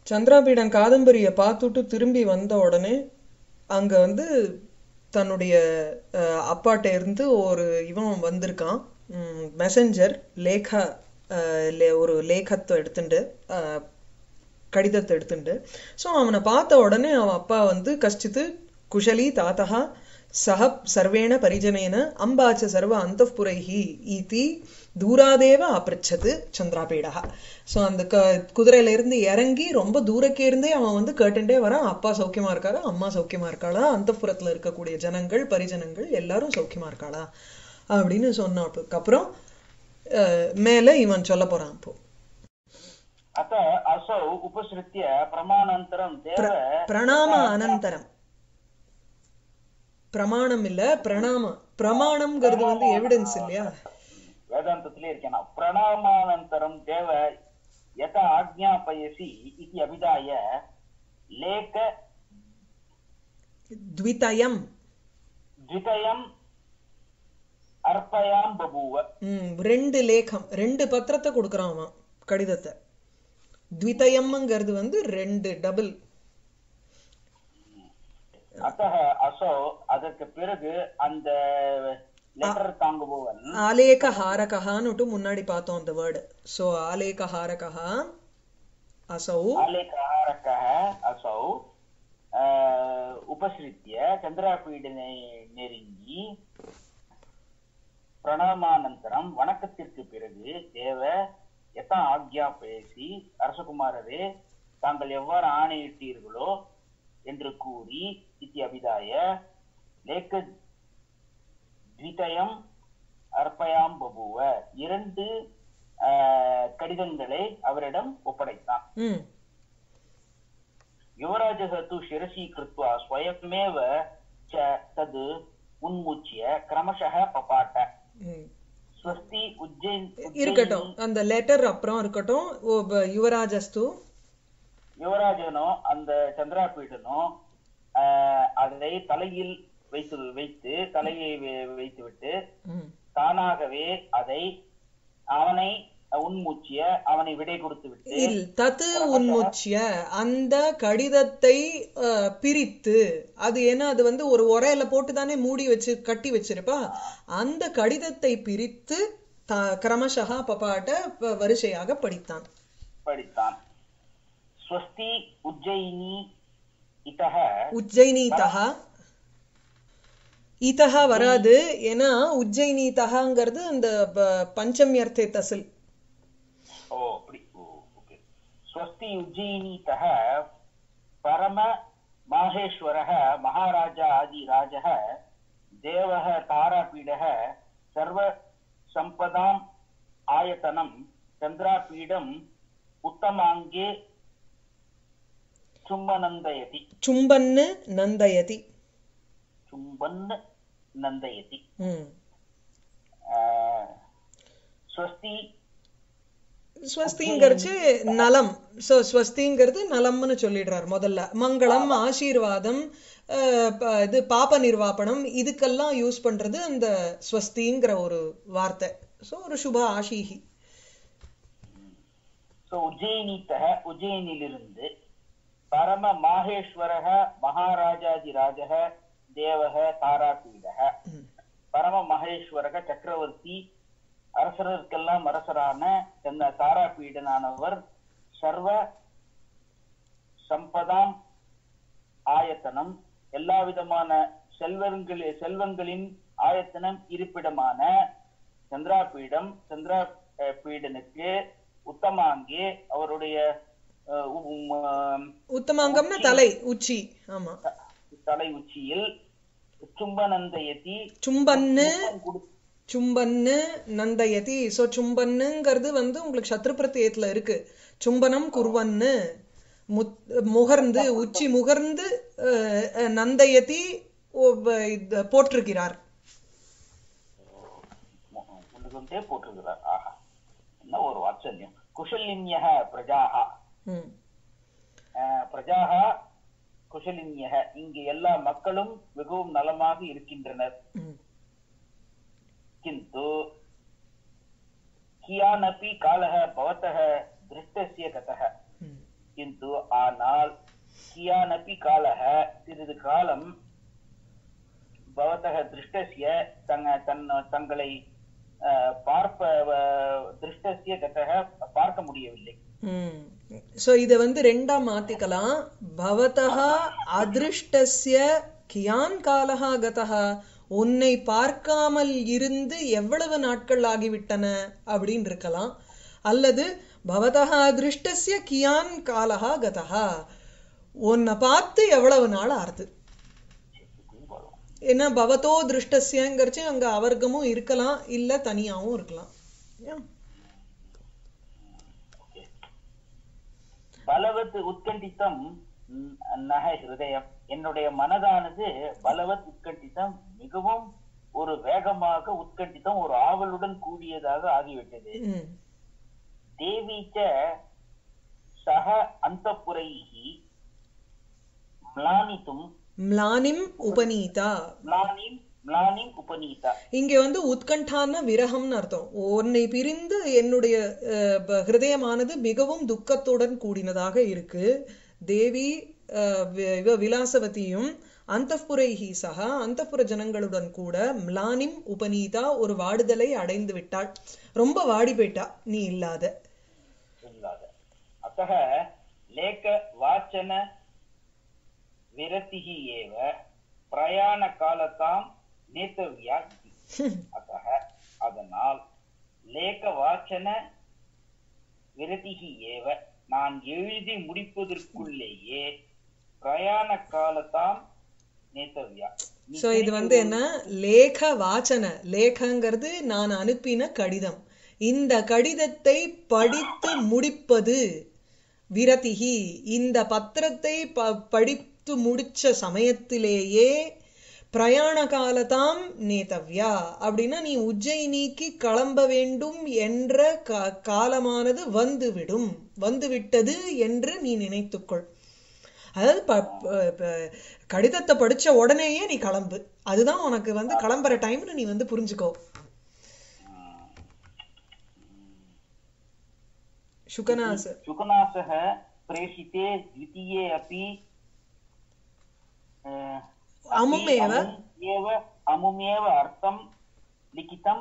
சந்திராபீடன் காதம்பரியை பார்த்துட்டு திரும்பி வந்த உடனே அங்க வந்து தன்னுடைய அஹ், அப்பாட்ட இருந்து ஒரு இவன் வந்திருக்கான் மெசஞ்சர் லேகா அஹ், லே- ஒரு லேகத்தை எடுத்துட்டு அஹ், கடிதத்தை எடுத்துட்டு ஸோ அவனை பார்த்த உடனே அவன் அப்பா வந்து கஷ்டித்து குஷலி தாத்தா சஹ சர்வேண பரிஜனேன அம்பாச்ச சர்வ அந்தப்புரைஹி இதி தூராதேவ அப்ரச்சது சந்திராபீடா ஸோ அந்த க குதிரையில இருந்து இறங்கி ரொம்ப தூரக்கே இருந்தே அவன் வந்து கேட்டுட்டே வரான் அப்பா சௌக்கியமா இருக்காரா அம்மா சௌக்கியமா இருக்காளா அந்தப்புறத்துல இருக்கக்கூடிய ஜனங்கள் பரிஜனங்கள் எல்லாரும் சௌக்கியமா இருக்காளா அப்படின்னு சொன்னதுக்கு அப்புறம் அஹ், மேல இவன் சொல்ல போறான் இப்போ अत असौ उपसृत्य प्रमाणान्तरं देव பிரணாம அனந்தரம் பிரமாணம் இல்ல பிரணாமம் பிரமாணம்ங்கிறது வந்து எவிடன்ஸ் இல்லையா वेदान्तத்திலே இருக்கேன் நான். பிரணாமானந்தரம் தேவ यत आज्ञापयसि इति अभिधाय लेख த்விதயம் द्वितयम् अर्पयां बभूव ம், ரெண்டு லேகம் ரெண்டு பத்திரத்தை கொடுக்குறான் அவன் கடிதத்தை த்விதயம்ங்கிறது வந்து ரெண்டு டபுள் அத்தக அசோ அதற்கு பிறகு அந்த லெட்டர் தாங்குபவன் ஆலேக ஹாரகஹான்னுட்டு முன்னாடி பார்த்தோம் அந்த வேர்டு ஸோ ஆலேக ஹாரகஹா அசௌ आलेखहारकः असौ ஆஹ், உபசிரித்திய சந்திராபீடனை நெருங்கி பிரணாமானந்தரம் வணக்கத்திற்கு பிறகு தேவ எத்தா ஆக்யா பேசி அரசகுமாரரே தாங்கள் எவ்வாறு ஆணையிட்டீர்களோ என்று கூறி இத்தி அபிதாய லேக்க த்விதயம் அர்ப்பயாம் பபுவ இரண்டு ஆஹ், கடிதங்களை அவரிடம் ஒப்படைத்தான் ம் युवराजः तु शिरसि कृत्वा स्वयमेव च तद् उन्मुच्य क्रमशः पपाट ம் स्वस्ति उज्जैन् இருக்கட்டும் அந்த லெட்டர் அப்புறம் இருக்கட்டும் ஓ, ப- யுவராஜஸ்து யுவராஜனோ அந்த சந்திராபீடனோ ஆஹ், அதை தலையில் வைத்து வைத்து தலையை வை- வைத்துவிட்டு ம் தானாகவே அதை அவனை உன்மூச்சிய அவனை விடை கொடுத்து விட்டு இல் தத்து உன்முச்சிய அந்த கடிதத்தை அஹ், பிரித்து அது ஏன்னா அது வந்து ஒரு உரையில போட்டு தானே மூடி வச்சு கட்டி வச்சிருப்பா அந்த கடிதத்தை பிரித்து த கிரமசகா பப்பாட்ட வ- வரிசையாக படித்தான் படித்தான் ஸ்வஸ்தி உஜ்ஜயினி இத்தக உஜ்ஜயினிதா ஈதஹா வராது ஏன்னா உஜ்ஜயினிதகாங்கிறது அந்த ப- பஞ்சமியர்த்தே தசில் ஓ அப்படி ஓ ஓகே ஸ்வஸ்தி உஜ்ஜயினிतः பரம மாஹேஸ்வரः மகாராஜா ஆதி ராஜः தேவः தாராபீடः சர்வ சம்பதாம் ஆயத்தனம் சந்திராபீடம் உத்தமாங்கே சும்பநந்தயதி சும்பன்னு நந்தயதி சும்பன் நந்தயதி ம் ஆஹ், ஸ்வஸ்தி ஸ்வஸ்திங்கிறச்சு நலம் ஸோ ஸ்வஸ்திங்கிறது நலம்னு சொல்லிடுறார் முதல்ல மங்களம் ஆசீர்வாதம் அஹ், ப- இது பாப நிர்வாபணம் இதுக்கெல்லாம் யூஸ் பண்றது அந்த ஸ்வஸ்திங்கிற ஒரு வார்த்தை ஸோ ஒரு சுப ஆஷீஹி ஸோ உஜ்ஜயினித்தக உஜ்ஜயினிலிருந்து பரம மாஹேஸ்வரக மகாராஜாதிராஜக தேவக தாராபீடக பரம மகேஸ்வரக சக்கரவர்த்தி அரசர்களுக்கெல்லாம் அரசரான இந்த தாராபீடனானவர் சர்வ சம்பதாம் ஆயத்தனம் எல்லா விதமான செல்வங்களி செல்வங்களின் ஆயத்தனம் இருப்பிடமான சந்திராபீடம் சந்திரா அஹ், பீடனுக்கு உத்தமாங்கே அவருடைய அஹ், உ- உம், ஆம், உத்தமாங்கம்னா தலை உச்சி ஆமா தலை உச்சியில் சும்பநந்தயதி சும்பன்னு கொடு- சும்பன்னு நந்தயதி ஸோ சும்பன்னுங்கிறது வந்து உங்களுக்கு சத்ரு பிரத்யயத்துல இருக்கு சும்பனம் குர்வன்னு முத் முகர்ந்து உச்சி முகர்ந்து அஹ், அஹ், நந்தயதி ஓ- வ- இது போட்டிருக்கிறார் உள்ளுகொண்டே போட்டிருக்கிறார் ஆஹா என்ன ஒரு வாத்சல்யம் குஷலின்யக பிரஜாக ம் பிரஜாக குஷலின்யக இங்கு எல்லா மக்களும் மிகவும் நலமாக இருக்கின்றனர் ம் किन्तु कियानपि कालः भवतः दृष्टस्य गतः ம் किन्तु ஆனால் कियानपि कालः சிறிது காலம் भवतः दृष्टस्य तङ तन् தங்களை அஹ், பார்ப்ப வ- திருஷ்டசிய கதக பார்க்க முடியவில்லை ஸோ இதை வந்து ரெண்டா மாத்திக்கலாம் பவதா அதிருஷ்டஸ்ய கியான் காலஹா கதஹா உன்னை பார்க்காமல் இருந்து எவ்வளவு நாட்கள் ஆகிவிட்டன அப்படின்னு இருக்கலாம் அல்லது பவதா அதிருஷ்டஸ்ய கியான் காலஹா கதஹா உன்னை பார்த்து எவ்வளவு நாள் ஆறுது இப்படின்னு போடுவோம் ஏன்னா பவதோ திருஷ்டஸ்யங்கிறச்சு அங்க அவர்க்கமும் இருக்கலாம் இல்ல தனியாவும் இருக்கலாம் Yeah. பலவத் உத்கண்டித்தம் ம், நக ஹிருதயம் என்னுடைய மனதானது பலவத் உத்கண்டித்தம் மிகவும் ஒரு வேகமாக உத்கண்டித்தம் ஒரு ஆவலுடன் கூடியதாக ஆகிவிட்டது ம் தேவீச்ச சக அந்தப்புரைஹி மிளானித்தும் ம்லானிம் உபநீதா மிளானிம் மிளானிம் உபநீதா இங்க வந்து உத்கண்டான விரகம்னு அர்த்தம் உன்னை பிரிந்து என்னுடைய அஹ், ப- ஹிருதயமானது மிகவும் துக்கத்துடன் கூடினதாக இருக்கு தேவி அஹ், வி- இவ விலாசவதியும் அந்தப்புரைஹி சகா அந்தப்புர ஜனங்களுடன் கூட மிலானிம் உபநீதா ஒரு வாடுதலை அடைந்து விட்டாள் ரொம்ப வாடி போயிட்டா நீ இல்லாத இல்லாத அத்தः லேக வாச்சன விரतिः एव பிரயாணகாலத்தாம் நேத்தவ்யா இதி. அத்தः அதனால் லேக வாச்சன விரதிः ஏவ நான் எழுதி முடிப்பதற்குள்ளேயே பிரயாண காலத்தாம் நேத்தவ்யா நீ சோ இது வந்து என்ன லேக வாச்சன லேகங்கிறது நான் அனுப்பின கடிதம் இந்த கடிதத்தை படித்து முடிப்பது விரதிகி இந்த பத்திரத்தை ப- படித்து முடிச்ச சமயத்திலேயே பிரயாண காலதாம் நேதவ்யா அப்படின்னா நீ உஜ்ஜயினிக்கு கிளம்ப வேண்டும் என்ற கா- காலமானது வந்துவிடும் வந்துவிட்டது என்று நீ நினைத்துக்கொள் அதாவது ப- ப- ப- கடிதத்தை படிச்ச உடனேயே நீ கிளம்பு அதுதான் உனக்கு வந்து கிளம்புற டைம்னு நீ வந்து புரிஞ்சுக்கோ சுகநாச शुकनासः प्रेषिते द्वितीये अपि अ, अपि अमुमेव? अमुम् एव अमुमेव अर्थं लिखितम्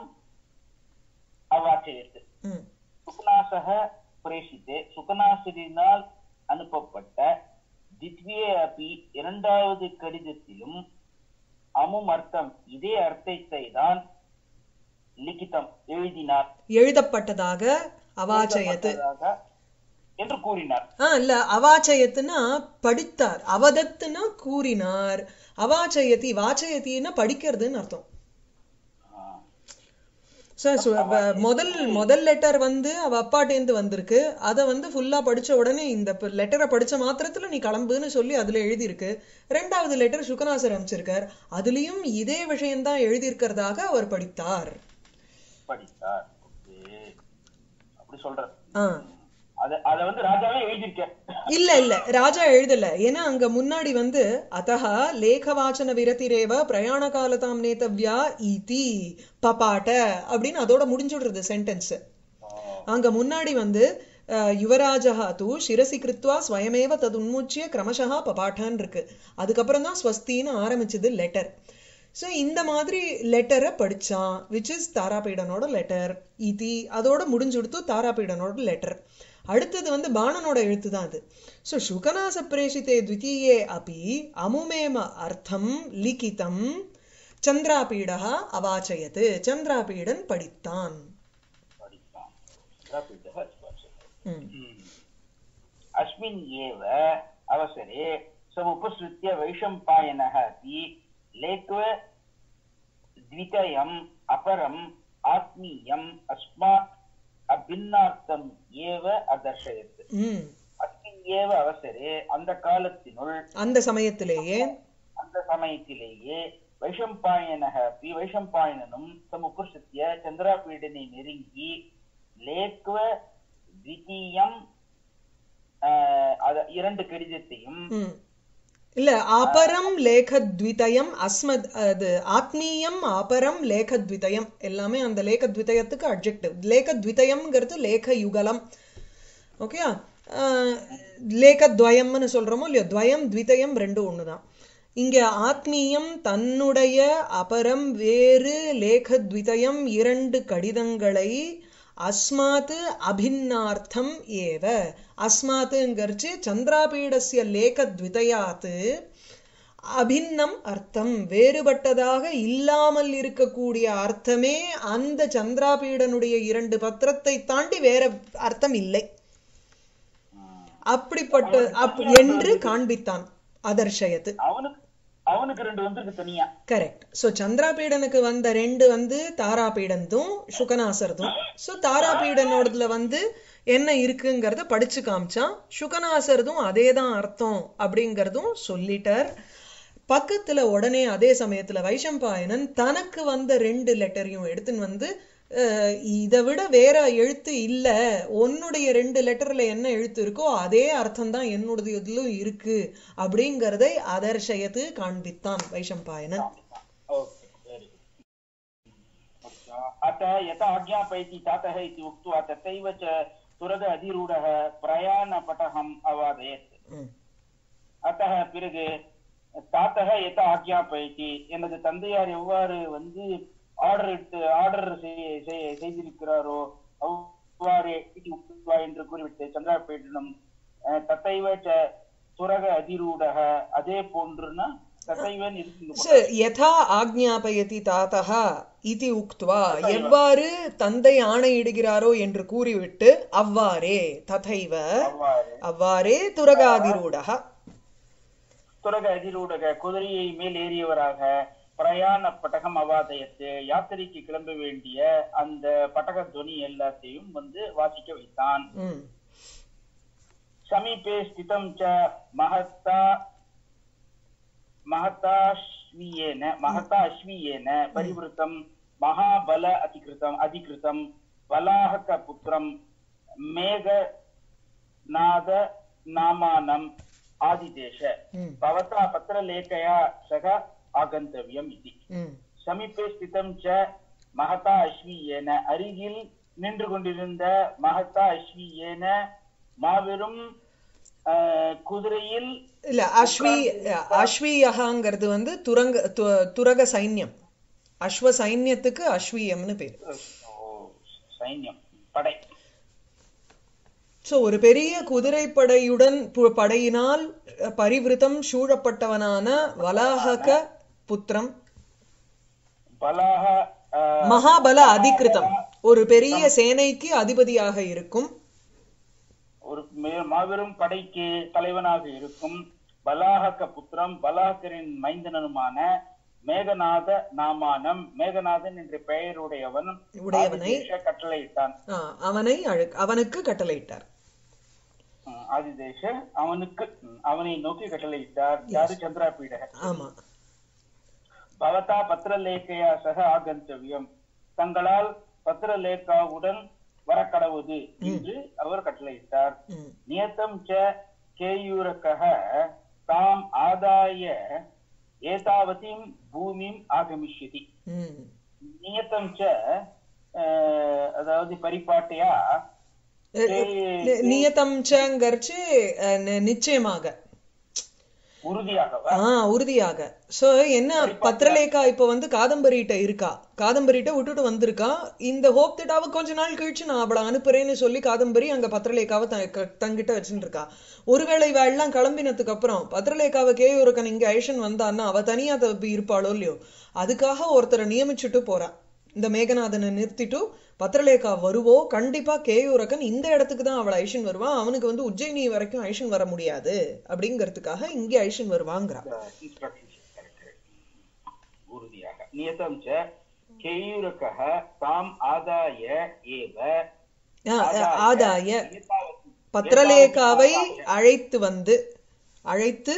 अवाचयत् ம் சுகநாசக பிரேஷித்தே சுகநாசரினால் அனுப்பப்பட்ட தித்வியே அப்பி இரண்டாவது கடிதத்திலும் அமும் அர்த்தம் இதே அர்த்தத்தை தான் லிகிதம் எழுதினார் எழுதப்பட்டதாக அவாச்சயத்து எழுதப்பட்டதாக என்று கூறினார் ஆ இல்ல அவாச்சயத்துனா படித்தார் அவதத்துனா கூறினார் அவாச்சயதி வாச்சயத்தின்னா படிக்கிறதுன்னு அர்த்தம் ஆ. So, so, வ- முதல் முதல் லெட்டர் வந்து அவ அப்பாட்டேந்து வந்திருக்கு அதை வந்து ஃபுல்லா படிச்ச உடனே இந்த லெட்டரை படிச்ச மாத்திரத்துல நீ கிளம்புன்னு சொல்லி அதுல எழுதியிருக்கு ரெண்டாவது லெட்டர் சுகநாசர் அமைச்சிருக்கார் அதுலயும் இதே விஷயம்தான் எழுதியிருக்கிறதாக அவர் படித்தார் படித்தார் ஓகே அப்படி சொல்றார் ஆ அத அத வந்து ராஜாவே எழுதியிருக்க இல்ல இல்ல ராஜா எழுதல ஏன்னா அங்க முன்னாடி வந்து அத்தஹ லேகவாச்சன விரதிரேவ பிரயாண காலதாம் நேதவ்யா இதி பபாட்ட அப்படின்னு அதோட முடிஞ்சுடுறது சென்டென்ஸ் அங்க முன்னாடி வந்து அஹ், யுவராஜா தூ சிரசி கிருத்வா ஸ்வயமேவ தது உன்முச்சிய கிரமசா பபாட்டான் இருக்கு அதுக்கப்புறம் தான் ஸ்வஸ்தின்னு ஆரம்பிச்சது லெட்டர் ஸோ இந்த மாதிரி லெட்டரை படிச்சான் விச் இஸ் தாராபீடனோட லெட்டர் இதி அதோட முடிஞ்சுடுத்து தாராபீடனோட லெட்டர் அடுத்தது வந்து பாணனோட எழுத்து தான் அது ஸோ சுகநாச பிரேஷித்தே த்விதீயே அப்பி அமுமேம அர்த்தம் லிகிதம் சந்திராபீடா அவாச்சயத்து சந்திராபீடன் படித்தான் படித்தான் ராபிதः स्पर्शः। ம். ம். अस्मिन् एव अवसरे समुपसृत्य वैशम्पायनः अपि लेक्व द्वितयम् अपरम् आत्मीयम् अस्मात् अभिन्नार्थम् एव अदर्शयत् ம் अस्मिन् एव அவசரே அந்த காலத்தினுள் அந்த சமயத்திலேயே அந்த சமயத்திலேயே வைஷம்பாயனக பி வைஷம்பாயனனும் சமுபுருஷத்திய சந்திராபீடனை நெருங்கி லேக்வ த்விதீயம் ஆஹ், அத இரண்டு கடிதத்தையும் ம். இல்ல அபரம் லேகத்விதயம் அஸ்மத் அது ஆத்மீயம் அபரம் லேகத்விதயம் எல்லாமே அந்த லேகத்விதயத்துக்கு அட்ஜெக்டிவ் லேகத்விதயம்ங்கிறது லேக யுகலம் ஓகேயா ஆஹ், லேகத்வயம்னு சொல்றோமோ இல்லையோ துவயம் த்விதயம் ரெண்டும் ஒண்ணுதான் இங்க ஆத்மீயம் தன்னுடைய அபரம் வேறு லேகத்விதயம் இரண்டு கடிதங்களை அஸ்மாத் அபின்னார்த்தம் ஏவ அஸ்மாத்துங்கிறச்சு சந்திராபீடஸ்ய லேகத்விதயாத் அபின்னம் அர்த்தம் வேறுபட்டதாக இல்லாமல் இருக்கக்கூடிய அர்த்தமே அந்த சந்திராபீடனுடைய இரண்டு பத்திரத்தை தாண்டி வேற அர்த்தம் இல்லை அப்படிப்பட்ட அப் என்று காண்பித்தான் அதர்ஷயத்து அவனுக்கு அவனுக்கு ரெண்டு வந்திருக்கு தனியா கரெக்ட் சோ சந்திராபீடனுக்கு வந்த ரெண்டு வந்து தாராபீடன்தும் சுகநாசர்தும் சோ தாராபீடனோடதுல வந்து என்ன இருக்குங்கிறத படிச்சு காமிச்சான் சுகநாசர்தும் அதேதான் அர்த்தம் அப்படிங்கறதும் சொல்லிட்டார் பக்கத்துல உடனே அதே சமயத்துல வைஷம்பாயனன் தனக்கு வந்த ரெண்டு லெட்டரையும் எடுத்துன்னு வந்து அஹ், இதை விட வேற எழுத்து இல்ல உன்னுடைய ரெண்டு லெட்டர்ல என்ன எழுத்து இருக்கோ அதே அர்த்தம் தான் என்னுடைய இதுலும் இருக்கு அப்படிங்கறதை அதர்ஷயத்து காண்பித்தான் வைஷம்பாயனன் ओके वेरी गुड अतः यथा आज्ञापयति तातः इति उक्त्वा तथैव च तुरग अधिरूढः प्रयाणपटहम् अवादयत् ம். அத்தக பிறகு தாத்தக எத்த ஆக்ஞாபயத்தி எனது தந்தையார் எவ்வாறு வந்து ஆர்டர் எடுத்து ஆர்டர் செய்திருக்கிறாரோ அவ்வாறு இது உக்த்வா என்று கூறிவிட்டு சந்திராபேட்டனம் தத்தைவ ச துரக அதிரூடக அதே போன்றுனா தத்தைவன் இருக்கு ச- யதா ஆக்ஞாபயதி தாத்தः இதி உக்த்வா எவ்வாறு தந்தை ஆணையிடுகிறாரோ என்று கூறிவிட்டு அவ்வாறே ததைவ அவ்வாறு அவ்வாறே துரகாதிரூடः துரக அதிரூடக குதிரையை மேல் ஏறியவராக பிரயாண பட்டகம் அவாதயத்து யாத்திரைக்கு கிளம்ப வேண்டிய அந்த பட்டக துவனி எல்லாத்தையும் வந்து வாசிக்க வைத்தான் ம் समीपे स्थितं च महता महताश्वीयेन महता अश्वीयेन परिवृतं महाबल अतिकृतम् अधिकृतं वलाहकपुत्रं मेघनाद नामानम् आदिदेश ம் भवता पत्रलेखया सह आगन्तव्यम् इति ம் சமீபே ஸ்திதம் ச மகதா அஸ்வியேன அருகில் நின்று கொண்டிருந்த மகதா அஸ்வியேன மாபெரும் ஆஹ், குதிரையில் இல்ல அஸ்வி அஸ்வீயகாங்கிறது வந்து துரங்க து- துரக சைன்யம் அஸ்வ சைன்யத்துக்கு அஸ்வீயம்னு பேரு ஓ, சைன்யம் படை சோ ஒரு பெரிய குதிரைப்படையுடன் பு- படையினால் பரிவிருத்தம் சூழப்பட்டவனான வலாஹக புத்திரம் பலாக ஆஹ், மகாபல அதிகிருதம் ஒரு பெரிய சேனைக்கு அதிபதியாக இருக்கும் ஒரு மே- மாபெரும் படைக்கு தலைவனாக இருக்கும் பலாஹக புத்திரம் பலாஹகரின் மைந்தனனுமான மேகநாத நாமானம் மேகநாதன் என்ற பெயருடையவன் உடையவனை ஆதிசேஷ கட்டளையிட்டான் ஆ, அவனை அழு அவனுக்கு கட்டளையிட்டார் ம், ஆதிதேஷ அவனுக்கு ம், அவனை நோக்கி கட்டளையிட்டார் யாரு சந்திராபீடக ஆமா பவதா பத்திரலேக்கையா சக ஆகந்தவியம் தங்களால் பத்திரலேக்காவுடன் வரக்கடவுது என்று அவர் கட்டளையிட்டார் ம் நியத்தம் ச கேயூரக்கः தாம் ஆதாய ஏதாவதிம் பூமிம் ஆகமிஷ்யதி ம் நியத்தம் ச அஹ், அதாவது பரிபாட்டையா நி- நியதம் சங்கர்ச்சு அஹ், நி- நிச்சயமாக உறுதியாக ஆ உறுதியாக சோ என்ன பத்திரலேகா இப்ப வந்து காதம்பரிட்ட இருக்கா காதம்பரிட்ட விட்டுட்டு வந்திருக்கா இந்த ஹோப் தட் அவ கொஞ்ச நாள் கழிச்சு நான் அவளை அனுப்புறேன்னு சொல்லி காதம்பரி அங்க பத்திரலேகாவை த- க- தங்கிட்ட வச்சுட்டு இருக்கா ஒருவேளை இவ எல்லாம் கிளம்பினதுக்கு அப்புறம் பத்திரலேகாவை கேயூரக்கன் இங்க ஐஷன் வந்தான்னா அவ தனியா த- இருப்பாளோ இல்லையோ அதுக்காக ஒருத்தரை நியமிச்சுட்டு போறா இந்த மேகநாதனை நிறுத்திட்டு பத்திரலேகா வருவோ கண்டிப்பா கேயூரக்கன் இந்த இடத்துக்கு தான் அவளை ஐஷன் வருவான் அவனுக்கு வந்து உஜ்ஜயினி வரைக்கும் ஐஷன் வர முடியாது அப்படிங்கிறதுக்காக இங்கே ஐஷன் வருவாங்கிறா இன்ஸ்ட்ரக்ஷன்ஸ் உறுதியாக நியதம் ச கேயூரக்கः தாம் ஆதாய ஏவ ஆ, ஆதாய ஏதாவதி- பத்திரலேகாவை அழைத்து வந்து அழைத்து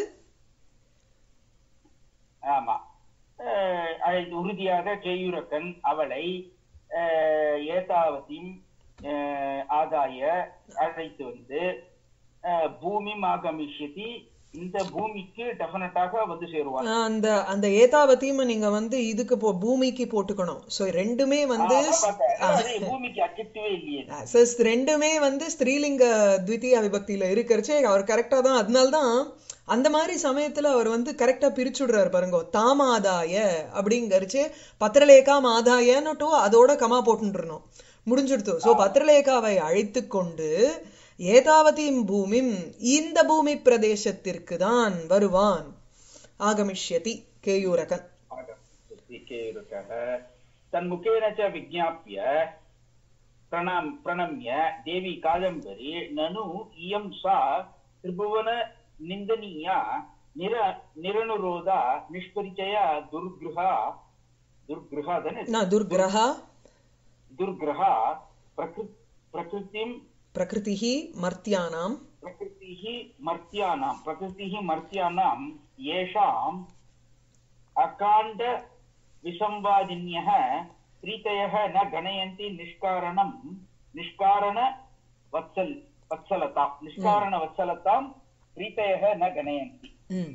ஆமா அஹ், அழைத்து உறுதியாக கேயூரக்கன் அவளை அஹ், ஏதாவதியும் அஹ், ஆதாய அழைத்து வந்து அஹ், பூமி ஆகமிஷ்யதி இந்த பூமிக்கு டெஃபினட்டாக வந்து சேருவார் அந்த அந்த ஏதாவத்தையும் நீங்க வந்து இதுக்கு போ பூமிக்கு போட்டுக்கணும் சோ ரெண்டுமே வந்து அதான் பார்த்தேன். அது பூமிக்கு அட்ஜெக்டிவே இல்லையே So, ரெண்டுமே வந்து ஸ்திரீலிங்க த்விதீய விபக்தியில இருக்கிறச்சு அவர் கரெக்டா தான் அதனால்தான் அந்த மாதிரி சமயத்துல அவர் வந்து கரெக்டா பிரிச்சுடுறாரு பாருங்க தாமாதாய அப்படிங்கறச்சு பத்திரலேகா மாதாயன்னுட்டு அதோட கமா போட்டுருணும் முடிஞ்சுடுத்து சோ பத்திரலேகாவை அழைத்து கொண்டு ஏதாவதீம் பூமிம் இந்த பூமி பிரதேசத்திற்கு தான் வருவான் ஆகமிஷ்யதி கேயூரகன் கேருக்கः तन्मुखेन च विज्ञाप्य प्रणाम प्रणम्य देवी कादम्बरी ननु इयं सा त्रिभुवन निन्दनीया निर निरनुरोधा निष्परिचया दुर्गृहा दुर्गृहा धने நான் துர்கிரகா दुर्गृहा प्रकृ प्रकृतिं பிரகிருதிஹி மர்த்தியானாம் प्रकृतिः मर्त्यानां प्रकृतिः मर्त्यानां येषाम् अकाण्ड विसंवादिन्यः प्रीतयः न गणयन्ति निष्कारणं निष्कारण वत्सल वत्सलतां निष्कारणवत्सलतां प्रीतयः न गणयन्ति ம்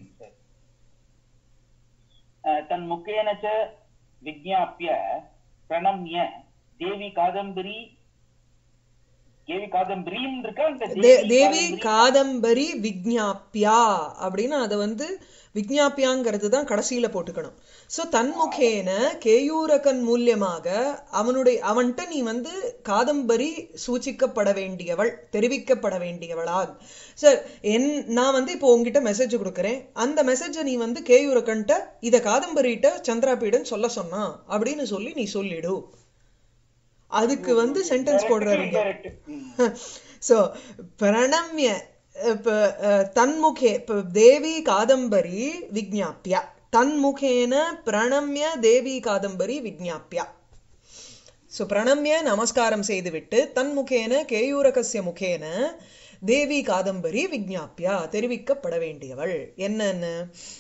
अ, तन्मुखेन च विज्ञाप्य प्रणम्य देवी कादम्बरी देवी कादम्बरीं இருக்கா இந்த தே- தேவி காதம்பரி- காதம்பரி விஜ்ஞாப்யா அப்படின்னு அதை வந்து விஜ்ஞாப்யாங்கிறது தான் கடைசியில போட்டுக்கணும் சோ தன்முகேன கேயூரகன் மூலியமாக அவனுடைய அவன்கிட்ட நீ வந்து காதம்பரி சூச்சிக்கப்பட வேண்டியவள் தெரிவிக்கப்பட வேண்டியவளாக சார் என் நான் வந்து இப்போ உங்ககிட்ட மெசேஜ் கொடுக்குறேன் அந்த மெசேஜை நீ வந்து கேயூரகன்ட்ட இத காதம்பரிட்ட சந்திராபீடன் சொல்ல சொன்னா அப்படின்னு சொல்லி நீ சொல்லிடு அதுக்கு வந்து சென்டென்ஸ் போடுறாரு இங்க. Indirect. ம். சோ பிரணம்ய இப்ப அஹ், தன்முகே இப்ப தேவி காதம்பரி விஜ்ஞாப்யா தன்முகேன பிரணம்ய தேவி காதம்பரி விஜ்ஞாப்யா சோ பிரணம்ய நமஸ்காரம் செய்துவிட்டு தன்முகேன கேயூரகஸ்ய முகேன தேவி காதம்பரி விஜ்ஞாப்யா தெரிவிக்கப்பட வேண்டியவள் என்னன்னு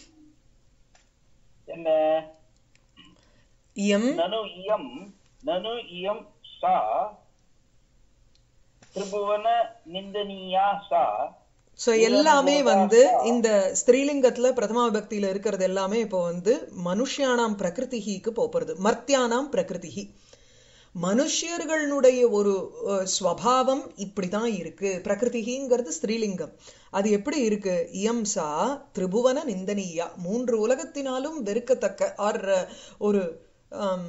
என்ன இயம் நனு இயம் நனு இயம் சா திரிபுவன நிந்தனியா சா சோ எல்லாமே வந்து இந்த ஸ்திரீலிங்கத்துல பிரதமா விபக்தியில இருக்கிறது எல்லாமே இப்போ வந்து மனுஷியானாம் பிரகிருதிக்கு போறது மர்த்தியானாம் பிரகிருதிஹி மனுஷியர்களுடைய ஒரு அஹ், ஸ்வபாவம் இப்படிதான் இருக்கு பிரகிருதிங்கிறது ஸ்திரீலிங்கம் அது எப்படி இருக்கு இயம்சா திரிபுவன நிந்தனீயா மூன்று உலகத்தினாலும் வெறுக்கத்தக்க ஆர் ஒரு ஆம்,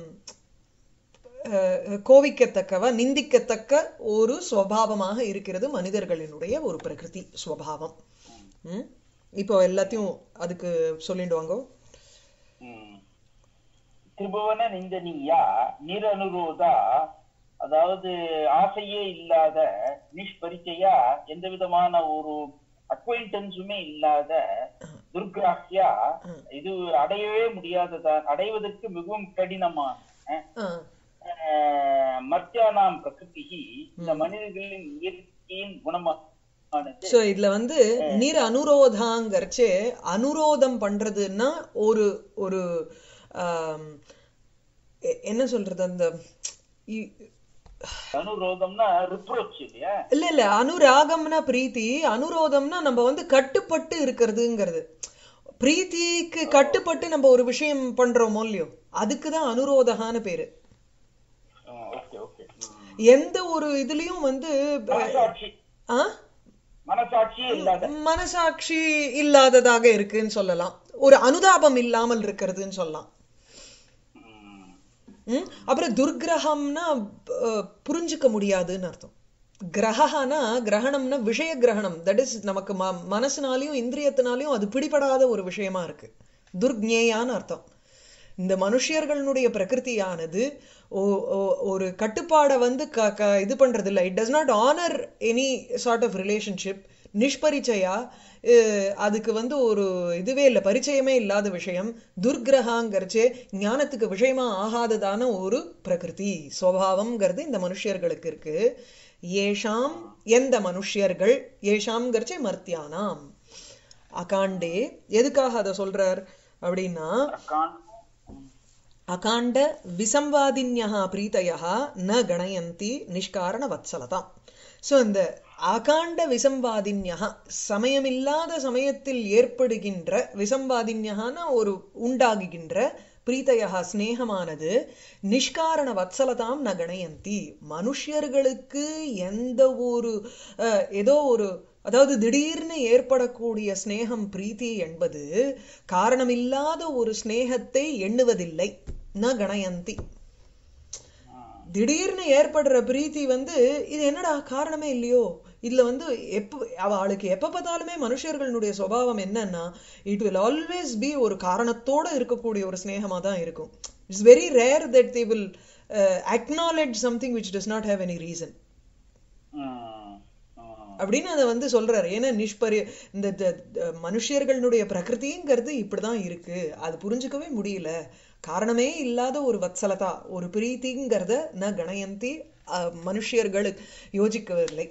அஹ், கோவிக்கத்தக்கவ நிந்திக்கத்தக்க ஒரு சுவாவமாக இருக்கிறது மனிதர்களினுடைய ஒரு பிரகிருதி சுவாவம் ம்? இப்போ எல்லாத்தையும் அதுக்கு சொல்லிட்டு வாங்கோ ம். திரிபுவன நிந்தனியா நிரனுரோதா அதாவது ஆசையே இல்லாத நிஷ்பரிச்சையா எந்த விதமான ஒரு அக்வைண்டன்ஸுமே இல்லாத துர்கிராஹ்யா இது அடையவே முடியாததா அடைவதற்கு மிகவும் கடினமான ஆ, அஹ், மர்த்தியானாம் பிரகிருதி இந்த மனிதர்களின் இயற்கையின் குணமானது சோ இதுல வந்து நீர் அனுரோதாங்கறச்சே அனுரோதம் பண்றதுன்னா ஒரு ஒரு ஆம், எ- என்ன சொல்றது அந்த இ- அனுரோதம்னா ரிப்ரோச் இல்லையா இல்ல இல்ல அனுராகம்னா பிரீத்தி அனுரோதம்னா நம்ம வந்து கட்டுப்பட்டு இருக்கிறதுங்கிறது பிரீத்திக்கு கட்டுப்பட்டு நம்ம ஒரு விஷயம் பண்றோமோ இல்லையோ அதுக்குதான் அனுரோதகான பேரு ஓகே ஓகே எந்த ஒரு இதுலயும் வந்து மனசாட்சி ஆ மனசாட்சியே இல்லாத மனசாட்சி இல்லாததாக இருக்குன்னு சொல்லலாம் ஒரு அனுதாபம் இல்லாமல் இருக்கிறதுன்னு சொல்லலாம் ம். ம்? அப்புறம் துர்கிரகம்னா அஹ், புரிஞ்சுக்க முடியாதுன்னு அர்த்தம் கிரகனா கிரகணம்னா விஷய கிரகணம் தட் இஸ் நமக்கு ம மனசுனாலையும் இந்திரியத்தினாலையும் அது பிடிபடாத ஒரு விஷயமா இருக்கு துர்க்ஞேயான்னு அர்த்தம் இந்த மனுஷியர்களுடைய பிரகிருதியானது ஓ- ஓ- ஒரு கட்டுப்பாடை வந்து க க இது பண்றது இல்லை it does not honour any sort of relationship நிஷ்பரிச்சயா அஹ், அதுக்கு வந்து ஒரு இதுவே இல்லை பரிச்சயமே இல்லாத விஷயம் துர்கிரகாங்கிறச்சே ஞானத்துக்கு விஷயமா ஆகாததான ஒரு பிரகிருதி சுவாவம்ங்கிறது இந்த மனுஷியர்களுக்கு இருக்கு ஏஷாம் எந்த மனுஷியர்கள் ஏஷாம்ங்கிறச்சே மர்த்தியானாம் அகாண்டே எதுக்காக அதை சொல்றார் அப்படின்னா அக்கான் அகாண்ட விசம்வாதின்யா பிரீத்தையா ந கணயந்தி நிஷ்காரண வத்சலதாம் ஸோ இந்த அகாண்ட விசம்பாதின்யா சமயமில்லாத சமயத்தில் ஏற்படுகின்ற விசம்பாதின்யகான ஒரு உண்டாகுகின்ற பிரீத்தையா ஸ்நேகமானது நிஷ்காரண வத்சலதாம் ந கணயந்தி மனுஷர்களுக்கு எந்த ஒரு அஹ், ஏதோ ஒரு அதாவது திடீர்னு ஏற்படக்கூடிய ஸ்நேகம் பிரீத்தி என்பது காரணமில்லாத ஒரு ஸ்நேகத்தை எண்ணுவதில்லை ந கணயந்தி திடீர்னு ஏற்படுற பிரீத்தி வந்து இது என்னடா காரணமே இல்லையோ இதுல வந்து எப்ப அவளுக்கு எப்ப பார்த்தாலுமே மனுஷர்களுடைய சுபாவம் என்னன்னா இட் வில் ஆல்வேஸ் பி ஒரு காரணத்தோட இருக்கக்கூடிய ஒரு ஸ்நேகமா தான் இருக்கும் it's very rare that they will acknowledge something which does not have any reason ம், ம். அப்படின்னு அதை வந்து சொல்றாரு ஏன்னா நிஷ்பரி இந்த த- த- மனுஷர்களுடைய பிரகிருதிங்கிறது இப்படிதான் இருக்கு அது புரிஞ்சுக்கவே முடியல காரணமே இல்லாத ஒரு வத்சலதா ஒரு பிரீத்திங்கிறத ந கணயந்தி அஹ், மனுஷர்களுக்கு யோசிக்கவில்லை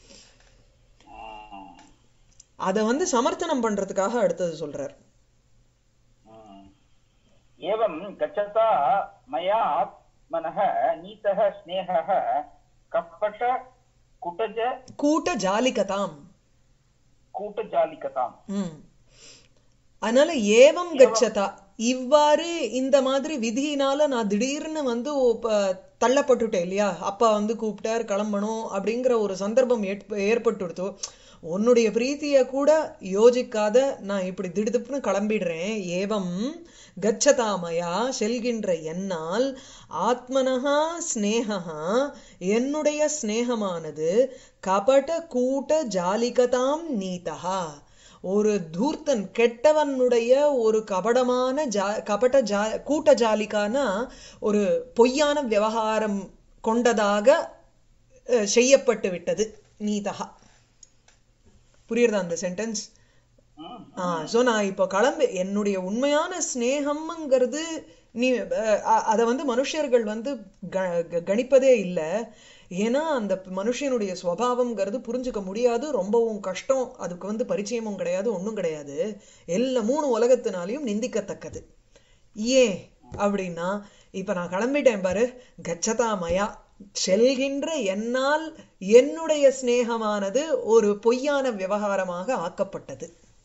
ம், அதை வந்து சமர்த்தனம் பண்றதுக்காக அடுத்தது சொல்றார் ம். एवं गच्छता मया आत्मनः नीतः स्नेहः कपट कुटज கூட்ட ஜாலிகதாம் कूटजालिकताम् ம் அதனால ஏவம் கச்சதா இவ்வாறு இந்த மாதிரி விதியினால நான் திடீர்னு வந்து ஓ- ப- தள்ளப்பட்டுட்டேன் இல்லையா அப்பா வந்து கூப்பிட்டார் கிளம்பணும் அப்படிங்கிற ஒரு சந்தர்ப்பம் ஏற்ப- ஏற்பட்டுடுத்தோ உன்னுடைய பிரீத்திய கூட யோசிக்காத நான் இப்படி திடுதிப்புன்னு கிளம்பிடுறேன் ஏவம் கச்சதாமயா செல்கின்ற என்னால் ஆத்மனஹா ஸ்நேகா என்னுடைய ஸ்நேகமானது கபட கூட்ட ஜாலிகதாம் நீதா ஒரு தூர்த்தன் கெட்டவனுடைய ஒரு கபடமான ஜா கபட ஜா கூட்ட ஜாலிக்கான ஒரு பொய்யான விவகாரம் கொண்டதாக அஹ், செய்யப்பட்டு விட்டது நீதகா புரியுறதா அந்த சென்டென்ஸ் ம், ஆ ஸோ நான் இப்போ கிளம்பி என்னுடைய உண்மையான ஸ்நேகம்ங்கிறது நீ அஹ், அதை வந்து மனுஷர்கள் வந்து க- க- கணிப்பதே இல்லை ஏன்னா அந்த மனுஷனுடைய சுவாவம்ங்கிறது புரிஞ்சுக்க முடியாது ரொம்பவும் கஷ்டம் அதுக்கு வந்து பரிச்சயமும் கிடையாது ஒண்ணும் கிடையாது எல்லா மூணு உலகத்தினாலையும் நிந்திக்கத்தக்கது ஏன் அப்படின்னா இப்ப நான் கிளம்பிட்டேன் பாரு கச்சதா மயா செல்கின்ற என்னால் என்னுடைய சிநேகமானது ஒரு பொய்யான விவகாரமாக ஆக்கப்பட்டது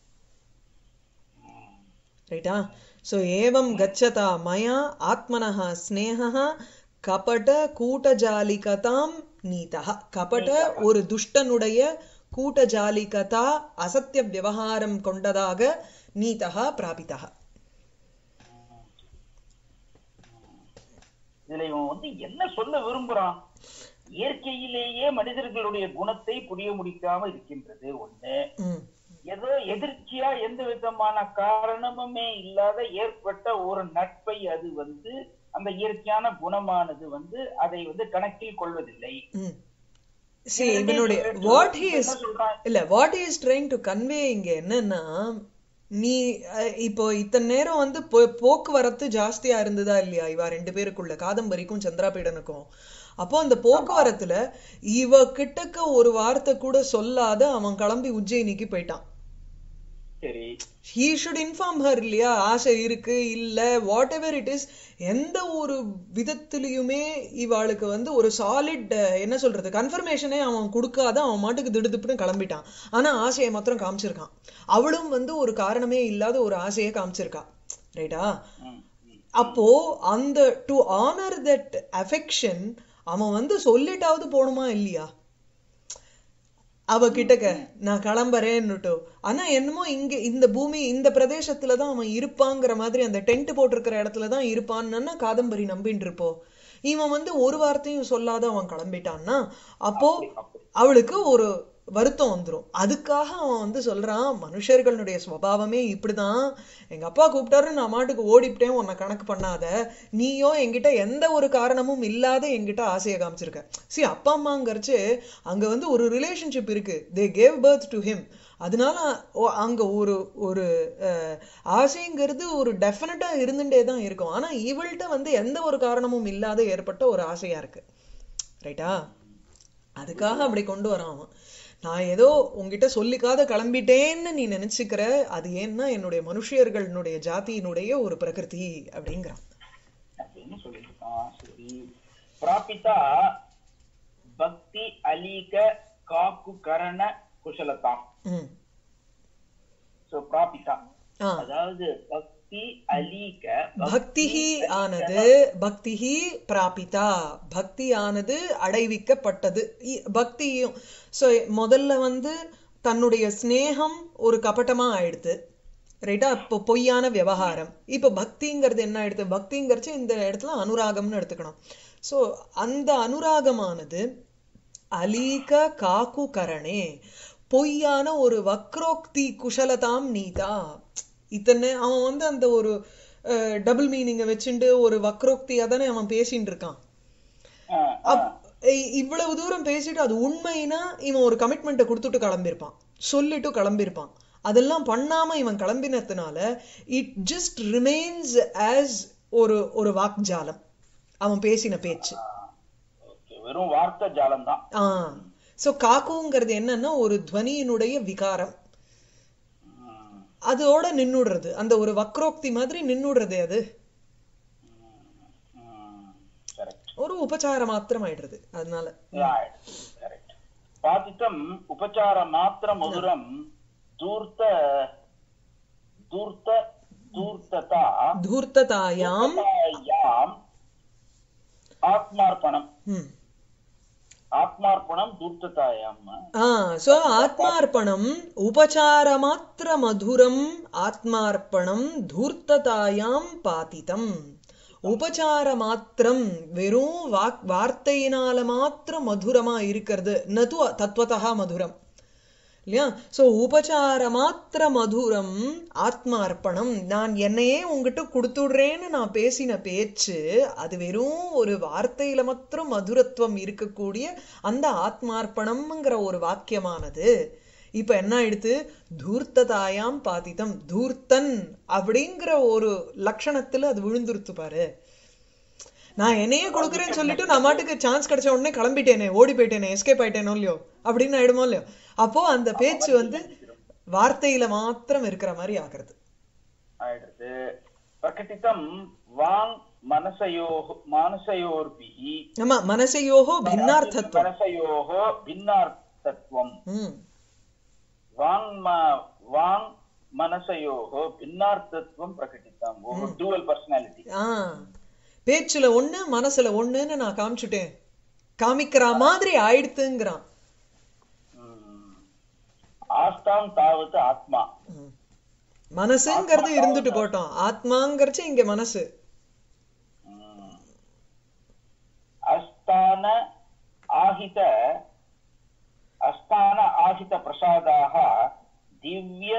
ரைட்டா ஸோ ஏவம் கச்சதா மயா ஆத்மனः ஸ்நேகः கபட கூட்டஜாலிகதாம் நீதா கபட ஒரு துஷ்டனுடைய கூட்டஜாலிகதா அசத்திய விவகாரம் கொண்டதாக நீதா பிராபிதா இதுல இவன் வந்து என்ன சொல்ல விரும்புறான் இயற்கையிலேயே மனிதர்களுடைய குணத்தை புரிய முடிக்காம இருக்கின்றது ஒண்ணு ம் ஏதோ எதிர்ச்சியா எந்த விதமான காரணமுமே இல்லாத ஏற்பட்ட ஒரு நட்பை அது வந்து அந்த இயற்கையான குணமானது வந்து அதை வந்து கணக்கில் கொள்வதில்லை ம் see இவனுடைய வாட் he is என்ன சொல்றான் இல்ல what is trying to convey இங்க என்னன்னா நீ அஹ், இப்போ இத்தனை நேரம் வந்து போ- போக்குவரத்து ஜாஸ்தியா இருந்ததா இல்லையா இவ ரெண்டு பேருக்குள்ள காதம்பரிக்கும் சந்திராபீடனுக்கும் அப்போ அந்த போக்குவரத்துல இவ கிட்டக்க ஒரு வார்த்தை கூட சொல்லாத அவன் கிளம்பி உஜ்ஜயினிக்கு போயிட்டான் சரி ஹீ ஷுட் இன்ஃபார்ம் ஹர் இல்லையா ஆசை இருக்கு இல்ல வாட் எவர் இட் இஸ் எந்த ஒரு விதத்திலையுமே இவாளுக்கு வந்து ஒரு சாலிட் என்ன சொல்றது கன்ஃபர்மேஷனே அவன் கொடுக்காத அவன் மாட்டுக்கு திடுதிப்புன்னு கிளம்பிட்டான் ஆனா ஆசையை மாத்திரம் காமிச்சிருக்கான் அவளும் வந்து ஒரு காரணமே இல்லாத ஒரு ஆசையை காமிச்சிருக்கா ரைட்டா ம், ம். அப்போ அந்த டு ஆனர் தட் அஃபெக்ஷன் அவன் வந்து சொல்லிட்டாவது போகணுமா இல்லையா அவ கிட்டக்க நான் கிளம்புறேன்னுட்டு ஆனா என்னமோ இங்க இந்த பூமி இந்த பிரதேசத்துல தான் அவன் இருப்பாங்கிற மாதிரி அந்த டென்ட் போட்டிருக்கிற இடத்துல தான் இருப்பான்னு காதம்பரி நம்பின்னு இருப்போம் இவன் வந்து ஒரு வார்த்தையும் சொல்லாத அவன் கிளம்பிட்டான்னா அப்போ அவளுக்கு ஒரு வருத்தம் வந்துரும் அதுக்காக அவன் வந்து சொல்றான் மனுஷர்களுடைய சுபாவமே இப்படிதான் எங்க அப்பா கூப்பிட்டாரு நான் மாட்டுக்கு ஓடிவிட்டேன் உன்னை கணக்கு பண்ணாத நீயோ என்கிட்ட எந்த ஒரு காரணமும் இல்லாத என்கிட்ட ஆசையை காமிச்சிருக்க சி அப்பா அம்மாங்கிறச்சு அங்க வந்து ஒரு ரிலேஷன்ஷிப் இருக்கு they gave birth to him அதனால ஓ- அங்க ஒரு ஒரு அஹ், ஆசைங்கிறது ஒரு டெஃபினட்டா இருந்துட்டே தான் இருக்கும் ஆனா இவள்கிட்ட வந்து எந்த ஒரு காரணமும் இல்லாத ஏற்பட்ட ஒரு ஆசையா இருக்கு ரைட்டா அதுக்காக அப்படி கொண்டு வரான் அவன் நான் ஏதோ உன்கிட்ட சொல்லிக்காத கிளம்பிட்டேன்னு நீ நினைச்சுக்கிற அது ஏன்னா என்னுடைய மனுஷியர்களுடைய ஜாதியினுடைய ஒரு பிரகிருதி அப்படிங்கிறான் அப்படின்னு சொல்லிட்டு இருக்கான் சரி பிராபிதா பக்தி அலீக காக்கு கரண குசலதாம் ம் சோ பிராபிதா ஆ அதாவது பக்தி அலீக பக்திஹி ஆனது பக்திஹி பிராபிதா பக்தி ஆனது அடைவிக்கப்பட்டது இ- பக்தியும் சோ முதல்ல வந்து தன்னுடைய ஸ்நேகம் ஒரு கபட்டமா ஆயிடுது ரைட்டா இப்போ பொய்யான விவகாரம் இப்போ பக்திங்கிறது என்ன ஆயிடுது பக்திங்கிறச்சு இந்த இடத்துல அனுராகம்னு எடுத்துக்கணும் சோ அந்த அனுராகமானது அலீக காக்கு கரணே பொய்யான ஒரு வக்ரோக்தி குஷலதாம் நீதா இத்தனை அவன் வந்து அந்த ஒரு டபுள் மீனிங்கை வச்சுண்டு ஒரு வக்ரோக்தியா தானே அவன் பேசிட்டு இருக்கான் அப்- இ- இவ்வளவு தூரம் பேசிட்டு அது உண்மைனா இவன் ஒரு கமிட்மெண்ட்டை கொடுத்துட்டு கிளம்பியிருப்பான் சொல்லிட்டு கிளம்பியிருப்பான் அதெல்லாம் பண்ணாம இவன் கிளம்பினதுனால இட் ஜஸ்ட் ரிமைன்ஸ் ஆஸ் ஒரு ஒரு வாக்ஜாலம் அவன் பேசின பேச்சு ஓகே வெறும் வார்த்தை ஜாலம் தான் ஆ சோ காக்குங்கிறது என்னன்னா ஒரு துவனியினுடைய விகாரம் அதோட நின்னுடுறது அந்த ஒரு வக்ரோக்தி மாதிரி நின்னுடுறது அது கரெக்ட் ஒரு உபச்சார மாத்திரம் ஆயிடுறது அதனால கரெக்ட் பாதித்தம் உபச்சார மாத்திர மதுரம் தூர்த்த தூர்த்த தூர்த்ததா தூர்த்ததாயாம் யாம் ஆத்மார்ப்பணம் ம் ஆத்மார்ப்பணம் தூர்த்ததாயாம் ஆ சோ ஆத்மார்ப்பணம் உபச்சாரமாத்திர மதுரம் ஆத்மார்ப்பணம் தூர்த்ததாயாம் பாதிதம் உபச்சார மாத்திரம் வெறும் வாக் வார்த்தையினால மாத்திரம் மதுரமா இருக்கிறது நது தத்வதா மதுரம் இல்லையா சோ உபச்சார மாத்திர மதுரம் ஆத்மார்ப்பணம் நான் என்னையே உங்ககிட்ட கொடுத்துடுறேன்னு நான் பேசின பேச்சு அது வெறும் ஒரு வார்த்தையில மாத்திரம் மதுரத்துவம் இருக்கக்கூடிய அந்த ஆத்மார்ப்பணம்ங்கிற ஒரு வாக்கியமானது இப்ப என்ன ஆயிடுத்து தூர்த்ததாயாம் பாதிதம் தூர்த்தன் அப்படிங்கிற ஒரு லட்சணத்துல அது விழுந்துருத்து பாரு நான் என்னையே கொடுக்குறேன்னு சொல்லிட்டு நான் மாட்டுக்கு சான்ஸ் கிடைச்ச உடனே கிளம்பிட்டேனே ஓடி போயிட்டேனே எஸ்கேப் ஆயிட்டேனோ இல்லையோ அப்படின்னு ஆயிடுமோ இல்லையோ அப்போ அந்த பேச்சு வந்து வார்த்தையில மாத்திரம் இருக்கிற மாதிரி ஆகிறது ஆயிடுது பிரகட்டிதம் வாங் மனசயோ மானசயோர்பி ஆமா மனசையோகோ பின்னார்த்தத்துவம் மனசயோகோ பின்னார்த்தத்துவம் ம் வாங் ம- வாங் மனசயோகோ பின்னார்த்தத்துவம் பிரகட்டிதம் ஒரு டூவல் பர்சனாலிட்டி ஆ பேச்சுல ஒண்ணு மனசுல ஒண்ணுன்னு நான் காமிச்சுட்டேன் காமிக்கிற மாதிரி ஆயிடுத்துங்கிறான் ஆஸ்தாம் தாவது ஆத்மா ம். மனசுங்கிறது இருந்துட்டு போட்டோம் ஆத்மாங்கிறச்சு இங்க மனசு ம். அஸ்தான ஆஹித அஸ்தான ஆஹித பிரசாதாக திவ்ய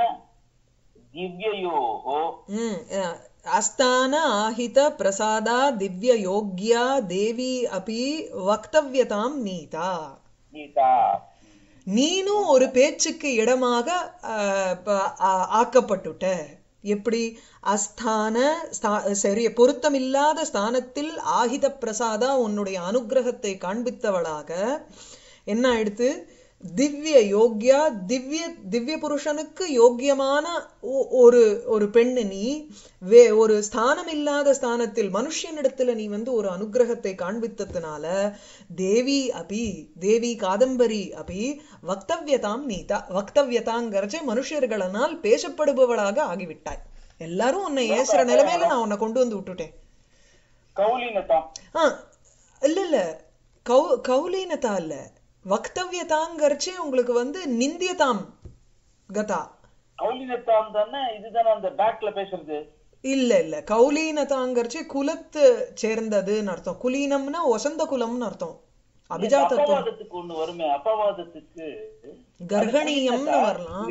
திவ்யயோகோ ம் அஹ், அஸ்தான ஆஹித பிரசாதா திவ்ய யோக்யா தேவி அபி வக்தவ்யதாம் நீதா கீதா நீனும் ஒரு பேச்சுக்கு இடமாக அஹ், ப- ஆ- ஆக்கப்பட்டுட்ட எப்படி அஸ்தான ஸ்தா- சரி பொருத்தமில்லாத ஸ்தானத்தில் ஆகித பிரசாதா உன்னுடைய அனுக்கிரகத்தை காண்பித்தவளாக என்ன ஆயிடுத்து திவ்ய யோக்யா திவ்ய திவ்ய புருஷனுக்கு யோக்கியமான ஒ- ஒரு ஒரு பெண்ணு நீ வே ஒரு ஸ்தானம் இல்லாத ஸ்தானத்தில் மனுஷனிடத்துல நீ வந்து ஒரு அனுக்கிரகத்தை காண்பித்ததுனால தேவி அபி தேவி காதம்பரி அபி வக்தவ்யதாம் நீதா வக்தவ்யதாங்கிறச்சே மனுஷர்களால் பேசப்படுபவளாக ஆகிவிட்டாய் எல்லாரும் உன்னை ஏசுற நிலைமையில நான் உன்னை கொண்டு வந்து விட்டுட்டேன் கௌலினதாம் ஆ இல்ல இல்ல கௌ கௌலீனதா இல்ல வக்தவ்யதாங்கிறச்சே உங்களுக்கு வந்து நிந்தியதாம் கதா கௌலினதாம் தானே இதுதானே அந்த பேக்ல பேசுறது இல்ல இல்ல கௌலீனதாங்கிறச்சே குலத்து சேர்ந்ததுன்னு அர்த்தம் குலீனம்னா வசந்த குலம்னு அர்த்தம் அபிஜாத்தத்துவம் அப்பவாதத்துக்கு ஒண்ணு வருமே அப்பவாதத்துக்கு கர்ஹணீயம்னு வரலாம்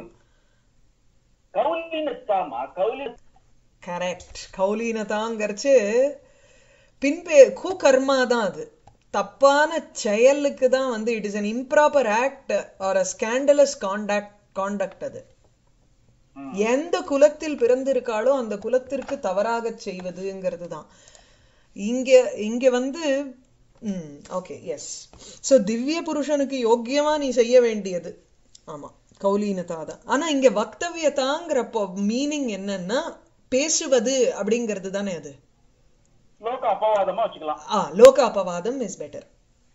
கௌலினத்தாமா கௌலி கரெக்ட் கௌலீனதாங்கிறச்சு பின்பே கு கர்மா தான் அது தப்பான செயலுக்கு தான் வந்து it is an improper act or a scandalous conduct conduct அது ம். எந்த குலத்தில் பிறந்திருக்காளோ அந்த குலத்திற்கு தவறாக செய்வதுங்கிறது தான் இங்க இங்க வந்து ம் ஓகே எஸ் சோ திவ்ய புருஷனுக்கு யோக்கியமா நீ செய்ய வேண்டியது ஆமா கௌலீனதா தான் ஆனா இங்க வக்தவியதாங்கிறப்போ மீனிங் என்னன்னா பேசுவது அப்படிங்கிறது தானே அது லோக அப்பவாதமா வச்சுக்கலாம் ஆ லோக அபவாதம் இஸ் பெட்டர்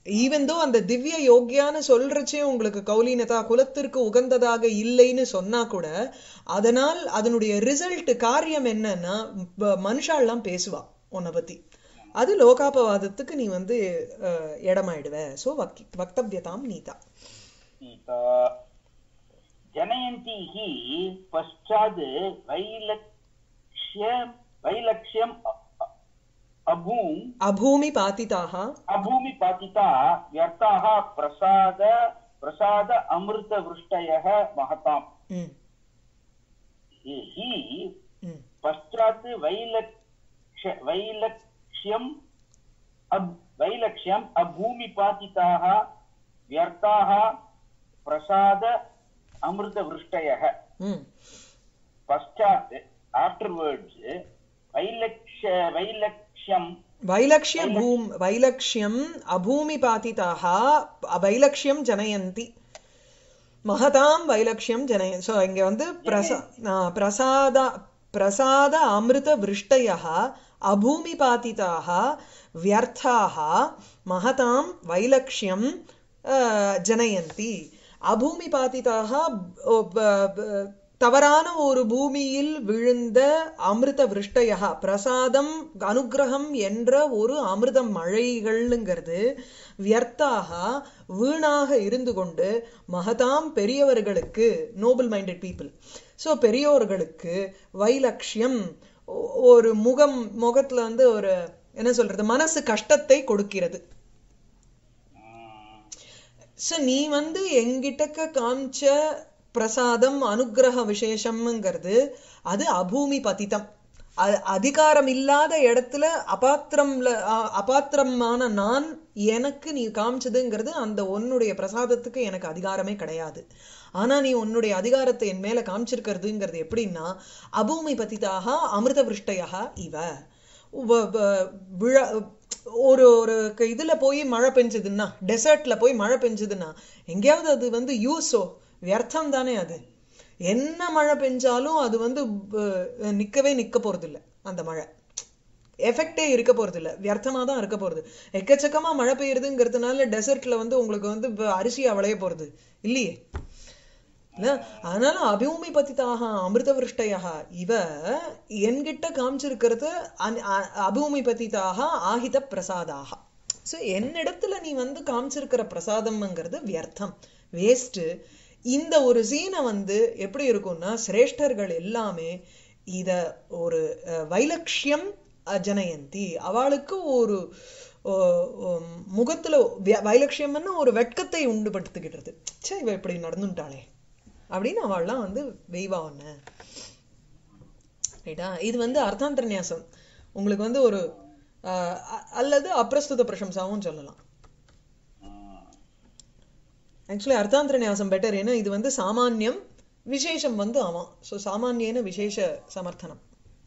ஈவன் தோ அந்த திவ்ய யோக்கியான்னு சொல்றச்சே உங்களுக்கு கௌலினதா குலத்திற்கு உகந்ததாக இல்லைன்னு சொன்னா கூட அதனால் அதனுடைய ரிசல்ட் காரியம் என்னன்னா ப- மனுஷாலாம் பேசுவா உன்னை பத்தி அது லோகாபவாதத்துக்கு நீ வந்து அஹ், இடமாயிடுவ சோ வக் வக்தவ்யதாம் நீதா सीता जनयन्ती हि पश्चात् वैलक्ष्य वैलक्ष्यम् अ- अ- अभूम् அபூமி பாதிதாக अभूमिपातिता व्यर्थाः प्रसाद प्रसाद अमृतवृष्टयः महताम् ம் हि हि ம் पश्चात् वैलक्ष्य वैलक्ष्यम् अब् वैलक्ष्यम् अभूमिपातिताः व्यर्थाः प्रसाद अमृतवृष्टयः ம் पश्चात् आफ्टर्वर्ड्स् वैलक्ष्य वैलक्ष्यम् வைலக்ஷ்ய பூம் வைலக்ஷ்யம் அபூமி பாதிதாக வைலக்ஷ்யம் ஜனயந்தி மகதாம் வைலக்ஷ்யம் ஜனய சோ இங்க வந்து பிரசா ஆ, பிரசாத பிரசாத அமிர்த விருஷ்டய அபூமி பாதிதாக வியர்த்தாக மகதாம் வைலக்ஷ்யம் ஆ, ஜனயந்தி அபூமி பாதிதாக ஓ, ப- ப- தவறான ஒரு பூமியில் விழுந்த அமிர்த விருஷ்டயா பிரசாதம் அனுக்கிரகம் என்ற ஒரு அமிர்த மழைகள்ங்கிறது வியர்த்தாக வீணாக இருந்து கொண்டு மகதாம் பெரியவர்களுக்கு நோபல் மைண்டட் பீப்புள் ஸோ பெரியோர்களுக்கு வைலக்ஷ்யம் ஒ- ஒரு முகம் முகத்துல வந்து ஒரு என்ன சொல்றது மனசு கஷ்டத்தை கொடுக்கிறது சோ நீ வந்து எங்கிட்டக்க காமிச்ச பிரசாதம் அனுக்கிரக விசேஷம்ங்கிறது அது அபூமி பதிதம் அ- அதிகாரம் இல்லாத இடத்துல அபாத்திரம்ல அ- அபாத்திரமான நான் எனக்கு நீ காமிச்சதுங்கிறது அந்த உன்னுடைய பிரசாதத்துக்கு எனக்கு அதிகாரமே கிடையாது ஆனா நீ உன்னுடைய அதிகாரத்தை என் மேல காமிச்சிருக்கிறதுங்கிறது எப்படின்னா அபூமி பதிதாக அமிர்த விருஷ்டையாக இவ வ- வ- விழா ஒரு ஒரு க- இதுல போய் மழை பெஞ்சதுன்னா டெசர்ட்ல போய் மழை பெஞ்சதுன்னா எங்கேயாவது அது வந்து யூஸோ வியர்த்தம் தானே அது என்ன மழை பெஞ்சாலும் அது வந்து ப- நிக்கவே நிக்க போறது இல்ல அந்த மழை எஃபெக்டே இருக்க போறது இல்ல வியர்த்தமா தான் இருக்க போறது எக்கச்சக்கமா மழை பெய்யுறதுங்கிறதுனால டெசர்ட்ல வந்து உங்களுக்கு வந்து இப்ப அரிசி விளைய போறது இல்லையே இல்ல அதனால அபிமூமி பதிதாக அமிர்த விருஷ்டயாக இவ என்கிட்ட காமிச்சிருக்கிறது அன்- அ- அபிமூமி பதிதாக ஆஹித பிரசாதாக சோ என்னிடத்துல நீ வந்து காமிச்சிருக்கிற பிரசாதம்ங்கிறது வியர்த்தம் வேஸ்ட் இந்த ஒரு சீனை வந்து எப்படி இருக்கும்னா சிரேஷ்டர்கள் எல்லாமே இத ஒரு அஹ், வைலக்ஷ்யம் அஹ், ஜனயந்தி அவளுக்கு ஒரு ஓ, உம், முகத்துல விய- வைலக்ஷ்யம்னு ஒரு வெட்கத்தை உண்டுபடுத்துகின்றது ச்சே இவ இப்படி நடந்துட்டாளே அப்படின்னு அவள்லாம் வந்து வெய்வா ஒண்ணு ரைட்டா இது வந்து அர்த்தாந்தரநியாசம் உங்களுக்கு வந்து ஒரு ஆஹ், அ- அல்லது அப்பிரஸ்துத பிரசம்சாவும் சொல்லலாம் ஆக்சுவலி அர்த்தாந்தரநியாசம் பெட்டர் ஏன்னா இது வந்து சாமானியம் விசேஷம் வந்து ஆமாம் ஸோ சாமானியன விசேஷ சமர்த்தனம்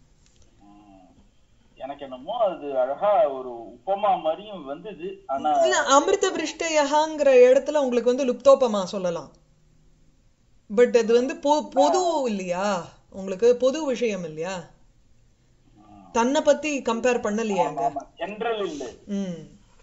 எனக்கு என்னமோ அது அழகா ஒரு உப்பமா மாதிரியும் வந்தது ஆனா இல்ல அமிர்த விருஷ்டயகாங்கிற இடத்துல உங்களுக்கு வந்து லுப்தோபமா சொல்லலாம் பட் அது வந்து பொ- பொது இல்லையா உங்களுக்கு பொது விஷயம் இல்லையா தன்னை பத்தி கம்பேர் பண்ணலையா அங்க ஜென்ரல் இல்ல ம்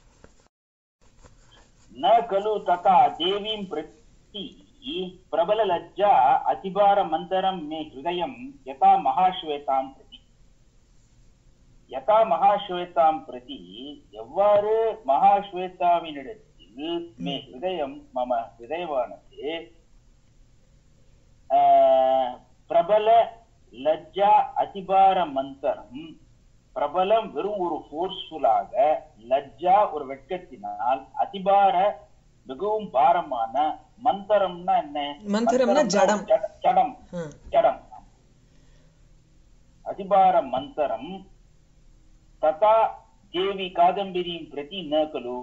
न खलु तथा देवीं प्रति प्रबललज्जा अतिभारमन्तरं मे हृदयं यथा महाश्वेतां प्रति யதா மகாஸ்வேதாம் பிரதி எவ்வாறு மகாஸ்வேதாவினிடத்தில் மே ஹிருதயம் மம ஹிருதயமானது ஆஹ், பிரபல லஜ்ஜா அதிபார மந்தரம் பிரபலம் வெறும் ஒரு ஃபோர்ஸ்ஃபுல்லாக லஜ்ஜா ஒரு வெட்கத்தினால் அதிபார மிகவும் பாரமான மந்தரம்னா என்ன மந்தரம்னா ஜடம். ஜட- ஜடம் ஆ. ஜடம் அதிபார மந்தரம் ததா தேவி காதம்பரியும் பிரதி ந கலு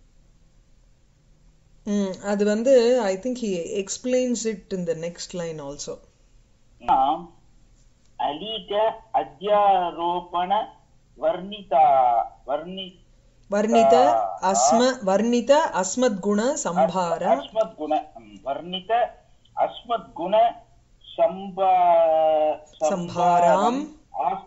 ம் அது வந்து I think he explains it in the next line also நாம் அலீக அத்தியாரோபண வர்ணிதா வர்ணி வர்ணித அஸ்ம வர்ணித அஸ்மத் குண சம்பார அஸ்மத் குண ம், வர்ணித அஸ்மத் குண சம்பா சம்பாராம்.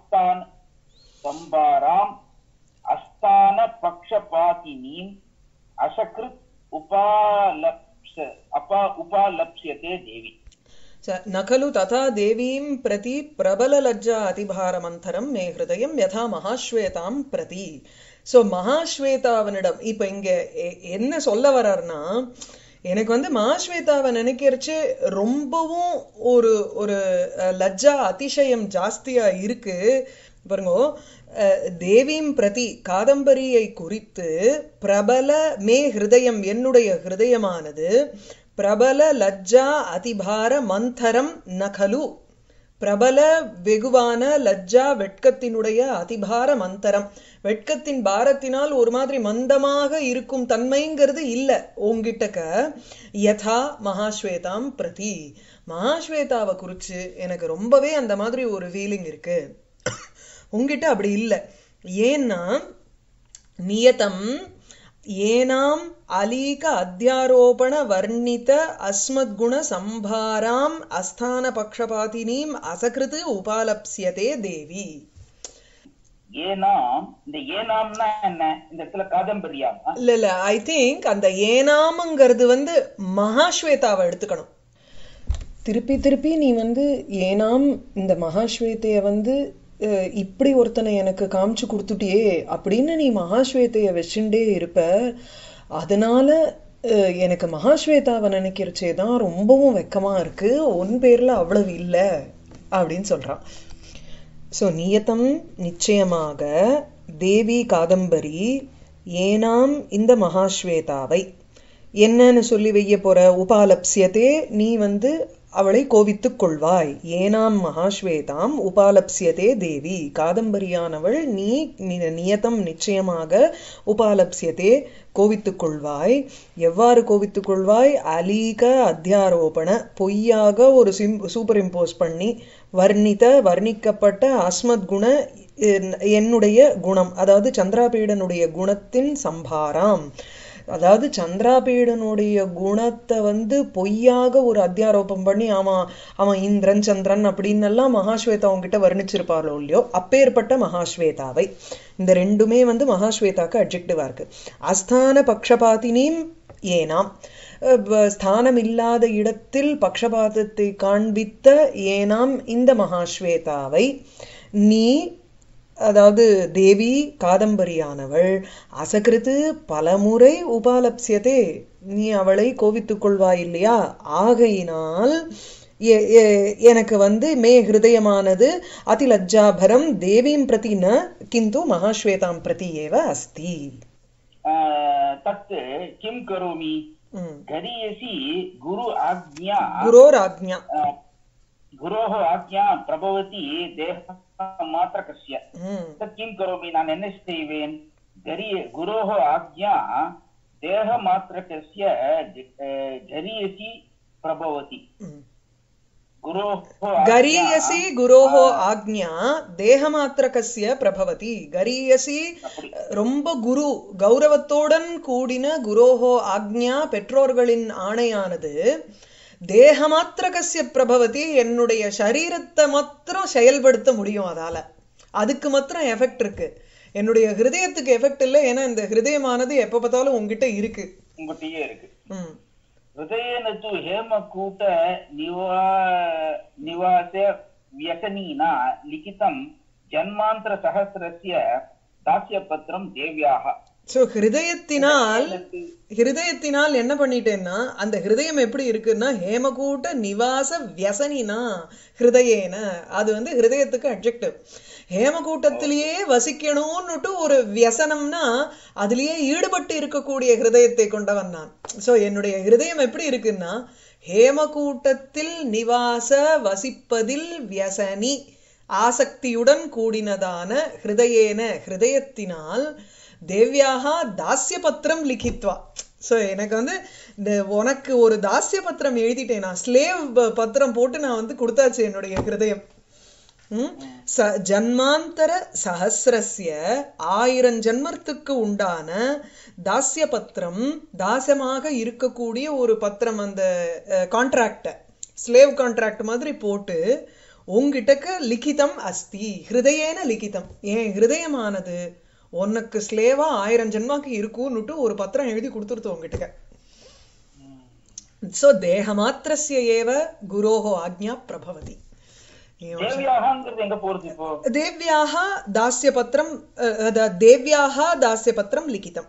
ஆஸ்தான் சம்பாராம் அஸ்தான பக்ஷபாதினீம் அசகிருத் உபாலப்ச அப்பா உபாலப்சியதே தேவி च- न खलु तथा देवीं प्रति प्रबललज्जा அதிபாரமந்தரம் மே ஹிருதயம் யதா மகாஸ்வேதாம் பிரதி ஸோ மகாஸ்வேதாவனிடம் இப்ப இங்க எ- என்ன சொல்ல வர்றாருன்னா எனக்கு வந்து மகாஸ்வேதாவை நினைக்கிறச்சு ரொம்பவும் ஒரு ஒரு அஹ், லஜ்ஜா அதிசயம் ஜாஸ்தியா இருக்கு பாருங்க அஹ், தேவீம் பிரதி காதம்பரியை குறித்து பிரபல மே ஹிருதயம் என்னுடைய ஹிருதயமானது பிரபல லஜ்ஜா அதிபார மந்தரம் நகலு பிரபல வெகுவான லஜ்ஜா வெட்கத்தினுடைய அதிபார மந்தரம் வெட்கத்தின் பாரத்தினால் ஒரு மாதிரி மந்தமாக இருக்கும் தன்மைங்கிறது இல்ல உங்கிட்டக்க யதா மகாஸ்வேதாம் பிரதி மகாஸ்வேதாவை குறிச்சு எனக்கு ரொம்பவே அந்த மாதிரி ஒரு ஃபீலிங் இருக்கு உங்கிட்ட அப்படி இல்ல ஏன்னா நியதம் ஏனாம் அலீக அத்தியாரோபண வர்ணித அஸ்மத்குண சம்பாராம் அஸ்தான பக்ஷபாதினீம் அசகிருது உபாலப்சியதே தேவி ஏனாம் இந்த ஏனாம்னா என்ன இந்த இடத்துல காதம்பரியாமா இல்ல இல்ல ஐ திங்க் அந்த ஏனாம்ங்கிறது வந்து மகாஸ்வேதாவை எடுத்துக்கணும் திருப்பி திருப்பி நீ வந்து ஏனாம் இந்த மகாஸ்வேதைய வந்து அஹ், இப்படி ஒருத்தனை எனக்கு காமிச்சு கொடுத்துட்டியே அப்படின்னு நீ மகாஸ்வேதைய வச்சுட்டே இருப்ப அதனால அஹ், எனக்கு மகாஸ்வேதாவை நினைக்கிறச்சே தான் ரொம்பவும் வெக்கமா இருக்கு உன் பேர்ல அவ்வளவு இல்ல அப்படின்னு சொல்றான் ஸோ நியதம் நிச்சயமாக தேவி காதம்பரி ஏனாம் இந்த மகாஸ்வேதாவை என்னன்னு சொல்லி வைய போற உபாலப்சியத்தே நீ வந்து அவளை கோவித்துக் கொள்வாய் ஏனாம் மகாஸ்வேதாம் உபாலப்சியதே தேவி காதம்பரியானவள் நீ நி- நியதம் நிச்சயமாக உபாலப்சியத்தே கோவித்துக் கொள்வாய் எவ்வாறு கோவித்துக் கொள்வாய் அலீக அத்தியாரோபண பொய்யாக ஒரு சிம் சூப்பர் இம்போஸ் பண்ணி வர்ணித வர்ணிக்கப்பட்ட அஸ்மத் குண என்- என்னுடைய குணம் அதாவது சந்திராபீடனுடைய குணத்தின் சம்பாராம் அதாவது சந்திராபீடனுடைய குணத்தை வந்து பொய்யாக ஒரு அத்தியாரோபம் பண்ணி அவன் அவன் இந்திரன் சந்திரன் அப்படின்னு எல்லாம் மகாஸ்வேதா அவங்ககிட்ட வர்ணிச்சிருப்பாளோ இல்லையோ அப்பேற்பட்ட மகாஸ்வேதாவை இந்த ரெண்டுமே வந்து மகாஸ்வேதாக்கு அட்ஜெக்டிவா இருக்கு அஸ்தான பக்ஷபாதினியும் ஏனாம் அஹ் வ- ஸ்தானம் இல்லாத இடத்தில் பக்ஷபாதத்தை காண்பித்த ஏனாம் இந்த மகாஸ்வேதாவை நீ அதாவது தேவி காதம்பரியானவள் அசகிருத்து பலமுறை உபாலப்சியதே நீ அவளை கோவித்துக் கொள்வாய் இல்லையா ஆகையினால் எ- எ- எனக்கு வந்து மே ஹிருதயமானது அதிலஜ்ஜாபரம் தேவீம் பிரதி ந கிந்து மகாஸ்வேதாம் பிரதி ஏவ அஸ்தி ஆஹ், தத் கிம் கரோமி ம். கரியசி குரு ஆக்ஞா குரோராக்ஞா ஆஹ், குரோः ஆக்ஞா பிரபவதி தேக மாத்திரகஸ்ய ம் தத் கிம் கரோமி நான் என்ன செய்வேன் கரிய குரோः ஆக்ஞா தேக மாத்திரகஸ்ய அஹ், கரியசி பிரபவதி ம் குரோः கரீயசி குரோஹோ ஆக்ஞா தேகமாத்திரகஸ்ய பிரபவதி கரீயசி அப்படி ரொம்ப குரு கௌரவத்தோடன் கூடின குரோஹோ ஆக்ஞா பெற்றோர்களின் ஆணையானது தேகமாத்திரகஸ்ய பிரபவதி என்னுடைய சரீரத்தை மாத்திரம் செயல்படுத்த முடியும் அதால அதுக்கு மாத்திரம் எஃபெக்ட் இருக்கு என்னுடைய ஹிருதயத்துக்கு எஃபெக்ட் இல்லை ஏன்னா இந்த ஹிருதயமானது எப்ப பார்த்தாலும் உங்ககிட்ட இருக்கு உங்ககிட்டயே இருக்கு ம் हृदयेन तु हेमकूट निवा निवास व्यसनीना लिखितं जन्मान्तरसहस्रस्य दास्यपत्रं देव्याः சோ ஹிருதயத்தினால் ஹிருதயத்தினால் என்ன பண்ணிட்டேன்னா அந்த ஹிருதயம் எப்படி இருக்குன்னா ஹேமகூட்ட நிவாச வியசனினா ஹிருதயேன அது வந்து ஹிருதயத்துக்கு அட்ஜெக்டிவ் ஹேமகூட்டத்திலேயே வசிக்கணும்னுட்டு ஒரு வியசனம்னா அதுலயே ஈடுபட்டு இருக்கக்கூடிய ஹிருதயத்தை கொண்டவன் நான் சோ என்னுடைய ஹிருதயம் எப்படி இருக்குன்னா ஹேமகூட்டத்தில் நிவாச வசிப்பதில் வியசனி ஆசக்தியுடன் கூடினதான ஹிருதயேன ஹிருதயத்தினால் தேவ்யாக தாஸ்ய பத்திரம் லிখিத்வா சோ எனக்கு வந்து இந்த உனக்கு ஒரு தாஸ்ய பத்திரம் எழுதிட்டேன் நான் ஸ்லேவ் பத்திரம் போட்டு நான் வந்து கொடுத்தாச்சு என்னுடைய ஹிருதயம் ம்? ச ஜன்மாந்தர சஹசிரஸ்ய ஆயிரம் ஜன்மத்துக்கு உண்டான தாஸ்ய பத்திரம் தாசமாக இருக்கக்கூடிய ஒரு பத்திரம் அந்த கான்ட்ராக்ட ஸ்லேவ் கான்ட்ராக்ட் மாதிரி போட்டு உங்ககிட்டக்க லிখিதம் அஸ்தி ஹிருதயேன லிখিதம் என் ஹிருதயமானது உனக்கு ஸ்லேவா ஆயிரம் ஜென்மாக்கு இருக்குன்னுட்டு ஒரு பத்திரம் எழுதி கொடுத்துருத்து உங்ககிட்ட சோ தேகமாத்திரஸ்ய ஏவ குரோஹோ ஆக்ஞா பிரபவதி தேவியாகங்கிறது எங்க போறது இப்போ தேவ்யாः दास्यपत्रं अ, अ, देव्याः दास्यपत्रं लिखितम्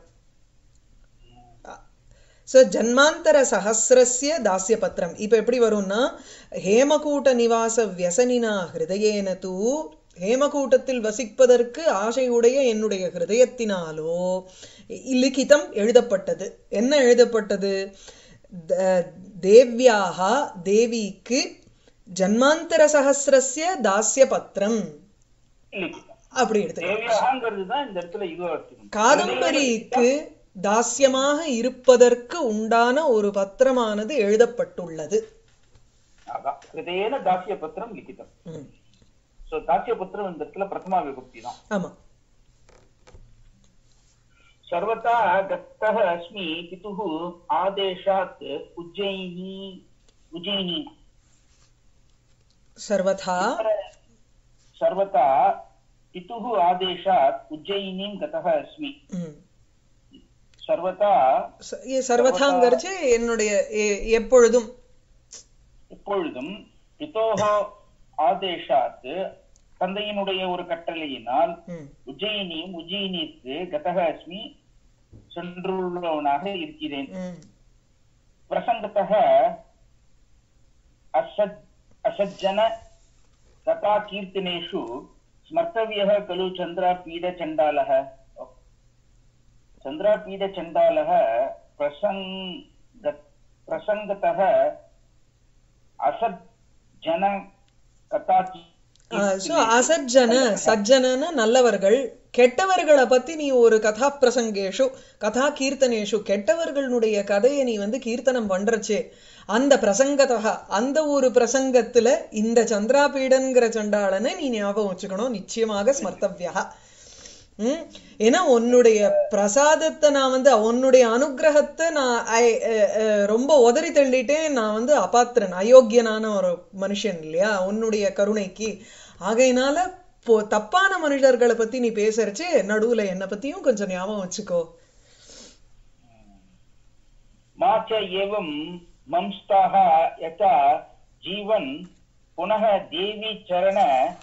ஸோ ஜன்மாந்தர சஹசிரஸ்ய தாஸ்யபத்திரம் இப்ப எப்படி வரும்னா ஹேமகூட்ட நிவாச வியசனினா ஹிருதயேன தூ ஹேமகூட்டத்தில் வசிப்பதற்கு ஆசையுடைய என்னுடைய ஹிருதயத்தினாலோ லிகிதம் எழுதப்பட்டது என்ன எழுதப்பட்டது த- தேவ்யாः தேவிக்கு ஜன்மாந்தர சஹசிரஸ்ய தாஸ்ய பத்திரம் லிখিতம் அப்படி எடுத்துக்கலாம் தேவியாகங்கிறது தான் இந்த இடத்துல இதுவா வச்சுக்கணும் காதம்பரிக்கு தாஸ்யமாக இருப்பதற்கு உண்டான ஒரு பத்திரமானது எழுதப்பட்டுள்ளது அதான் ஹிருதயேன தாசிய பத்திரம் லிখিতம் ம். சோ தாசிய பத்திரம் இந்த இடத்துல பிரதமா விபக்தி தான் ஆமா सर्वथा गतः अस्मि पितुः आदेशात् उज्जयिनी उज्जयिनी சர்வதா सर्वथा पितुः आदेशात् उज्जयिनीं गतः अस्मि ம். सर्वथा ச- ஏ, சர்வதாங்கிறச்சு என்னுடைய எ- எப்பொழுதும் எப்பொழுதும் பிதோக ஆதேஷாத் தந்தையினுடைய ஒரு கட்டளையினால் ம். உஜ்ஜயினியும் உஜ்ஜயினிற்கு கதக அஸ்மி சென்றுள்ளவனாக இருக்கிறேன் ம். प्रसङ्गतः असज् असज्जन तथा कीर्तनेषु स्मर्तव्यः खलु चन्द्रापीडचण्डालः चन्द्रापीडचण्डालः प्रसङ्ग प्रसङ्गतः असज्जन कथा சோ அசஜ்ஜன சஜ்ஜனன நல்லவர்கள் கெட்டவர்களை பத்தி நீ ஒரு கதா பிரசங்கேஷு கதா கீர்த்தனேஷு கெட்டவர்களுடைய கதையை நீ வந்து கீர்த்தனம் பண்றச்சே அந்த பிரசங்கதா அந்த ஒரு பிரசங்கத்துல இந்த சந்திராபீடன்கிற சண்டாளனை நீ ஞாபகம் வச்சுக்கணும் நிச்சயமாக ஸ்மர்த்தவ்யா ம் ஏன்னா உன்னுடைய பிரசாதத்தை நான் வந்து உன்னுடைய அனுகிரகத்தை நான் I- அஹ் அஹ் ரொம்ப உதறி தள்ளிட்டேன் நான் வந்து அபாத்திரன் அயோக்கியனான ஒரு மனுஷன் இல்லையா உன்னுடைய கருணைக்கு ஆகையினால போ தப்பான மனுஷர்களை பத்தி நீ பேசுறச்சு நடுவுல என்னை பத்தியும் கொஞ்சம் ஞாபகம் வச்சுக்கோ मा च एवं मंस्ताः यथा जीवन् पुनः देवी चरण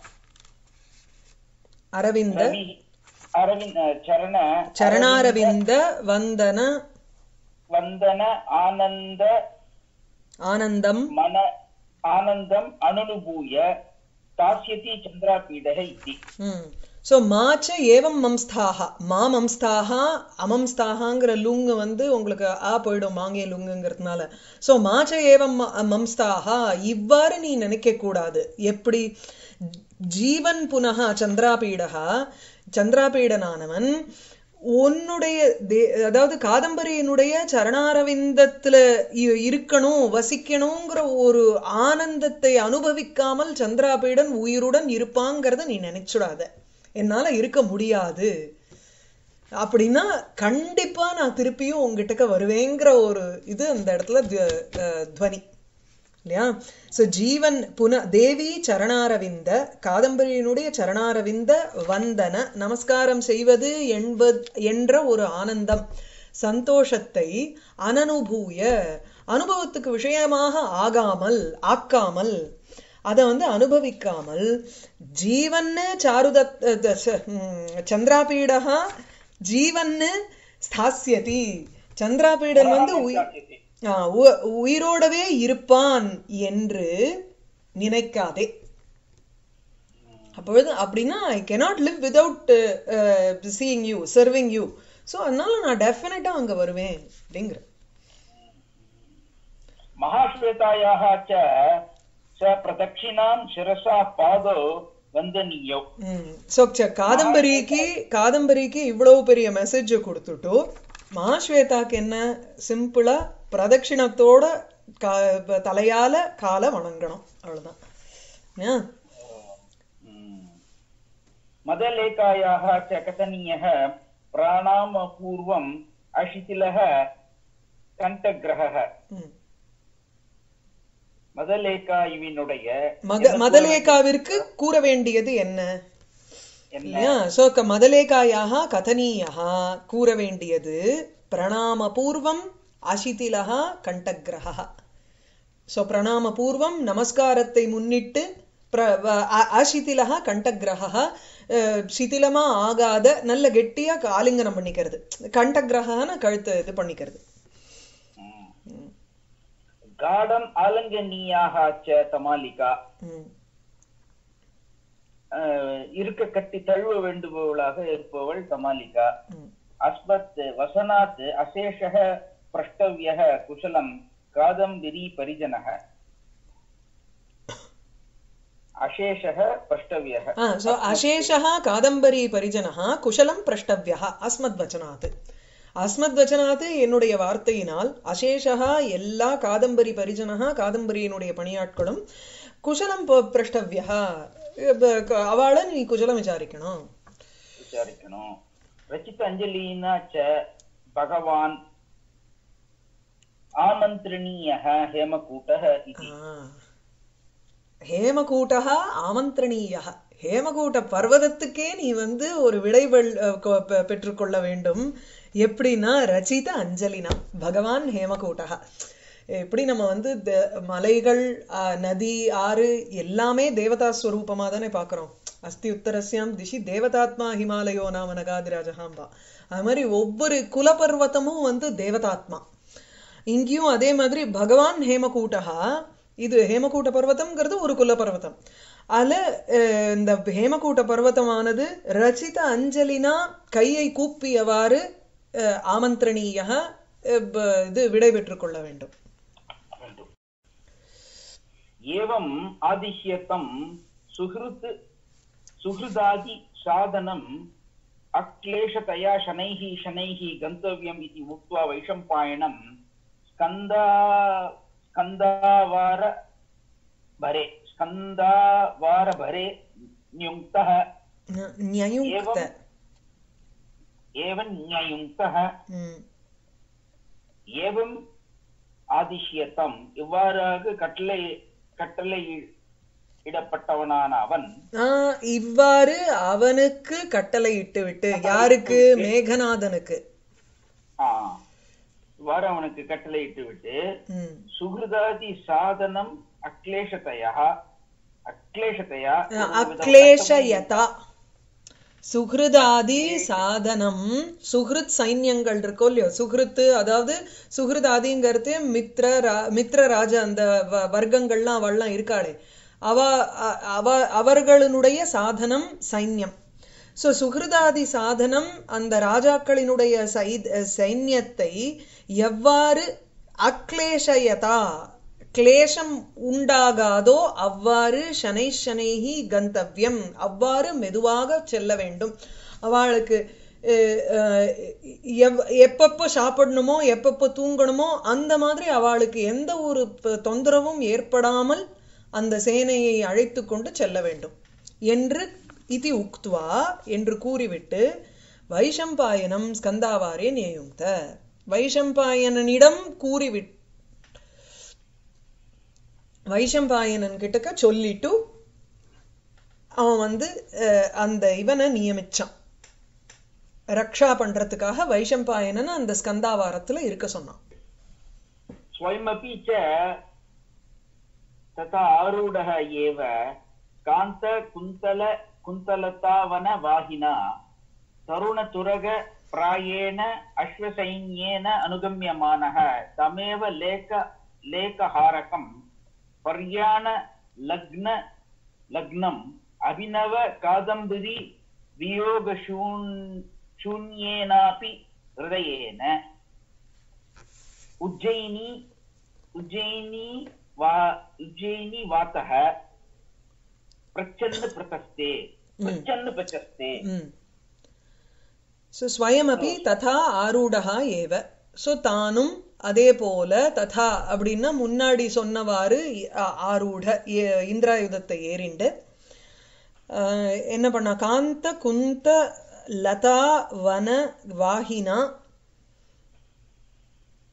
அரவிந்த रवि अरविन्द चरण சரணாரவிந்த வந்தன वन्दन आनन्द ஆனந்தம் मन आनन्दम् अनुभूय दास्यति चन्द्रापीडः इति ம் ஸோ மாச்ச ஏவம் மம்ஸ்தாஹா மா மம்ஸ்தாஹா அமம்ஸ்தாஹாங்கிற லுங்கு வந்து உங்களுக்கு ஆ போயிடும் மாங்கிய லுங்குங்கிறதுனால ஸோ மாச்ச ஏவம் ம- மம்ஸ்தாஹா இவ்வாறு நீ நினைக்க கூடாது எப்படி ஜீவன் புனகா சந்திராபீடகா சந்திராபீடனானவன் உன்னுடைய தே- அதாவது காதம்பரியினுடைய சரணாரவிந்தத்துல இ- இருக்கணும் வசிக்கணுங்கிற ஒரு ஆனந்தத்தை அனுபவிக்காமல் சந்திராபீடன் உயிருடன் இருப்பாங்கிறத நீ நினைச்சுடாத என்னால இருக்க முடியாது அப்படின்னா கண்டிப்பா நான் திருப்பியும் உங்ககிட்டக்க வருவேங்கிற ஒரு இது அந்த இடத்துல த்வ- அஹ் துவனி இல்லையா சோ ஜீவன் புன தேவி சரணாரவிந்த காதம்பரியினுடைய சரணாரவிந்த வந்தன நமஸ்காரம் செய்வது என்பது என்ற ஒரு ஆனந்தம் சந்தோஷத்தை அனனுபூய அனுபவத்துக்கு விஷயமாக ஆகாமல் ஆக்காமல் அதை வந்து அனுபவிக்காமல் ஜீவன்னு சாருதத் அஹ் ச- ம், சந்திராபீடகா ஜீவன்னு ஸ்தாஸ்யதி சந்திராபீடன் வந்து உயி- दास्यति ஆ, உ- உயிரோடவே இருப்பான் என்று நினைக்காதே அப்பொழுது அப்படின்னா I cannot live without uh, seeing you serving you so அதனால நான் டெஃபினட்டா அங்க வருவேன் அப்படிங்கிற महाश्वेतायाः च स प्रदक्षिणां शिरसा पादौ वन्दनीयौ ஸோ காதம்பரிக்கு காதம்பரிக்கு இவ்வளவு பெரிய மெசேஜ் கொடுத்துட்டு மகாஸ்வேதாக்கு என்ன சிம்பிளா பிரதட்சிணத்தோட கா- ப- தலையால காலை வணங்கணும் அவ்வளவுதான் ஏன்? मदलेखायाः च कथनीयः प्राणामपूर्वम् अशिथिलः कण्ठग्रहः ம். மதலேகா இவனுடைய மத மதலேகாவிற்கு கூற வேண்டியது என்ன என்ன இல்லையா சோ க- மதலேகாயாக கதனீயः கூற வேண்டியது பிரணாம பூர்வம் அசிதிலः கண்டகிரஹः சோ பிரணாம பூர்வம் நமஸ்காரத்தை முன்னிட்டு பிர- வ- அ- அசிதிலः கண்டகிரஹः அஹ், சிதிலமா ஆகாத நல்ல கெட்டியா ஆலிங்கனம் பண்ணிக்கிறது கண்டகிரகன்னு கழுத்து இது பண்ணிக்கிறது ம். காடம் ஆலங்கனீயாக ச தமாலிகா ம். அஹ், இருக்க கட்டி தழுவ வேண்டுபவளாக இருப்பவள் தமாலிகா ம். அஸ்மத் வசனாத் அசேஷः பிரஷ்டவ்யः குஷலம் காதம்பிரி பரிஜனः அசேஷः பிரஷ்டவ்யः ஆ, so அசேஷः காதம்பரி பரிஜனः குஷலம் பிரஷ்டவ்யः அஸ்மத் வச்சனாத் அஸ்மத் வச்சனாத் என்னுடைய வார்த்தையினால் அசேஷா எல்லா காதம்பரி பரிஜனः காதம்பரியினுடைய பணியாட்களும் குஷலம் ப- பிரஷ்டவ்யः அவளை நீ குஷலம் விசாரிக்கணும் விசாரிக்கணும் ரச்சித அஞ்சலினா ச பகவான் ஆமந்திரணீயः ஹேமகூட்டः இதி ஆ. ஹேமகூட்டः ஆமந்திரணீயः ஹேமகூட்ட பர்வதத்துக்கே நீ வந்து ஒரு விடைவெள் அஹ், கொ- பெ- பெற்றுக்கொள்ள வேண்டும் எப்படின்னா ரச்சித அஞ்சலினா பகவான் ஹேமகூட்டः எப்படி நம்ம வந்து த- மலைகள் ஆஹ், நதி ஆறு எல்லாமே தேவதா ஸ்வரூபமா தானே பார்க்கிறோம் அஸ்தி உத்தரஸ்யாம் திசி தேவதாத்மா ஹிமாலயோ நாம நகாதிராஜகாம்பா அது மாதிரி ஒவ்வொரு குலபர்வதமும் வந்து தேவதாத்மா இங்கேயும் அதே மாதிரி பகவான் ஹேமகூட்டா இது ஹேமகூட்ட பர்வதம்ங்கிறது ஒரு குல பர்வதம் அதுல அஹ், இந்த ஹேமகூட்ட பர்வதமானது ரச்சித அஞ்சலினா கையை கூப்பியவாறு அஹ், ஆமந்திரணீய அஹ், ப- இது விடை பெற்றுக் கொள்ள வேண்டும் வேண்டும் एवम् आदिश्यतं सुहृत् सुहृदादि साधनम् अक्लेशतया शनैः शनैः गन्तव्यम् इति उक्त्वा वैशम्पायनं स्कन्दा स्कन्दावार भरे स्कन्दावारभरे न्युङ्क्तः ந- ஞயுக்த एवं न्ययुङ्क्तः ம். ஏவம் ஆதிஷ்யத்தம் இவ்வாறாக கட்டளை கட்டளை இடப்பட்டவனான அவன் ஆஹ், இவ்வாறு அவனுக்கு கட்டளை இட்டு விட்டு யாருக்கு மேகநாதனுக்கு ஆ, இவ்வாறு அவனுக்கு கட்டளையிட்டு விட்டு ம். சுகிருதாதி சாதனம் அக்லேஷத்தையா அக்லேஷத்தையா அக்லேஷயதா சுஹிருதாதி சாதனம் சுஹிருத் சைன்யங்கள் இருக்கோ இல்லையோ சுஹிருத்து அதாவது சுஹிருதாதிங்கிறது மித்ர ரா- மித்ர ராஜ அந்த வ- வர்க்கங்கள்லாம் அவள்லாம் இருக்காளே அவ அ- அவ அவர்களுடைய சாதனம் சைன்யம் சோ சுஹிருதாதி சாதனம் அந்த ராஜாக்களினுடைய சை- சைன்யத்தை எவ்வாறு அக்லேஷயதா கிளேசம் உண்டாகாதோ அவ்வாறு சனை சனைஹி கந்தவ்யம் அவ்வாறு மெதுவாக செல்ல வேண்டும் அவளுக்கு அஹ், அஹ், எவ்- எப்பப்போ சாப்பிடணுமோ எப்பப்போ தூங்கணுமோ அந்த மாதிரி அவளுக்கு எந்த ஒரு ப- தொந்தரவும் ஏற்படாமல் அந்த சேனையை அழைத்து கொண்டு செல்ல வேண்டும் என்று இதி உக்த்வா என்று கூறிவிட்டு வைஷம்பாயனம் ஸ்கந்தாவாரே நியுக்த வைஷம்பாயனனிடம் கூறிவிட்டு வைஷம்பாயனன் கிட்டக்க சொல்லிட்டு அவன் வந்து அஹ், அந்த இவனை நியமிச்சான் ரக்ஷா பண்றதுக்காக வைஷம்பாயனன் அந்த ஸ்கந்தாவாரத்துல இருக்க சொன்னான் स्वयमपि च तथा आरूढः एव कान्त कुन्तल कुन्तलतावनवाहिना तरुणतुरग प्रायेण अश्वसैन्येन अनुगम्यमानः तमेव लेख लेखहारकं पर्याण लग्न लग्नम् अभिनव कादम्बरी वियोगशून् शून्येनापि हृदयेन उज्जयिनी उज्जयिनी वा उज्जयिनी वातः प्रच्छन्न प्रतस्ते प्रच्छन्न प्रचस्ते ம் ஸோ ஸ்வயமபி ததா ஆரூடா ஏவ ஸோ தானும் அதே போல ததா அப்படின்னா முன்னாடி சொன்னவாறு ஆ- ஆரூட ஏ- இந்திராயுதத்தை ஏறிண்டு ஆஹ், என்ன பண்ணா காந்த குந்த லதா வன வாகினா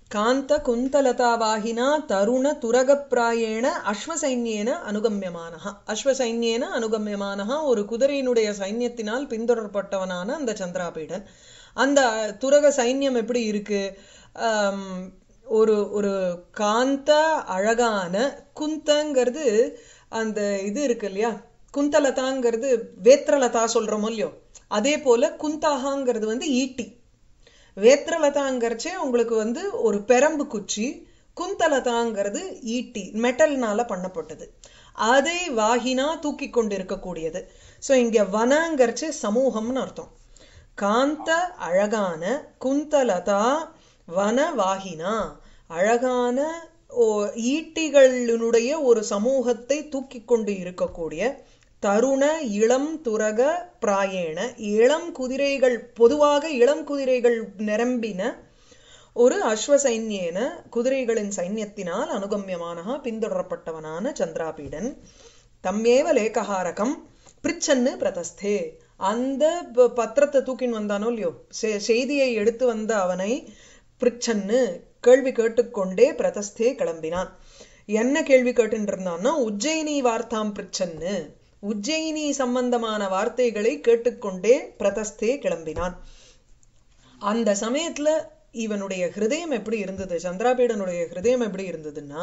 காந்த குந்தலதாவாகினா தருண துரகப்பிராயேண அஸ்வசைன்யேன அனுகமியமானஹா அஸ்வசைன்யேன அனுகமியமானஹா ஒரு குதிரையினுடைய சைன்யத்தினால் பின்தொடரப்பட்டவனான அந்த சந்திராபீடன் அந்த துரக சைன்யம் எப்படி இருக்கு ஆம், ஒரு ஒரு காந்த அழகான குந்தங்கிறது அந்த இது இருக்கு இல்லையா குந்தலதாங்கிறது வேத்திரலதா சொல்றோமோ இல்லையோ அதே போல குந்தாகாங்கிறது வந்து ஈட்டி வேத்திரலதாங்கிறச்சே உங்களுக்கு வந்து ஒரு பெரம்பு குச்சி குந்தலதாங்கிறது ஈட்டி மெட்டல்னால பண்ணப்பட்டது அதை வாகினா தூக்கி கொண்டு இருக்கக்கூடியது ஸோ இங்க வனங்கிறச்சு சமூகம்னு அர்த்தம் காந்த அழகான குந்தலதா வனவாகினா அழகான ஓ- ஈட்டிகளினுடைய ஒரு சமூகத்தை தூக்கி கொண்டு இருக்கக்கூடிய தருண இளம் துரக பிராயேண இளம் குதிரைகள் பொதுவாக இளம் குதிரைகள் நிரம்பின ஒரு அஸ்வ சைன்யேன குதிரைகளின் சைன்யத்தினால் அனுகமியமானஹா பின்தொடரப்பட்டவனான சந்திராபீடன் தம்மேவ லேகஹாரகம் பிரிச்சன்னு பிரதஸ்தே அந்த ப- பத்திரத்தை தூக்கின்னு வந்தானோ இல்லையோ செ- செய்தியை எடுத்து வந்த அவனை பிரிச்சன்னு கேள்வி கேட்டுக்கொண்டே பிரதஸ்தே கிளம்பினான் என்ன கேள்வி கேட்டுட்டு இருந்தான்னா உஜ்ஜயினி வார்த்தாம் பிரிச்சன்னு உஜ்ஜயினி சம்பந்தமான வார்த்தைகளை கேட்டுக்கொண்டே பிரதஸ்தே கிளம்பினான் அந்த சமயத்துல இவனுடைய ஹிருதயம் எப்படி இருந்தது சந்திராபீடனுடைய ஹிருதயம் எப்படி இருந்ததுன்னா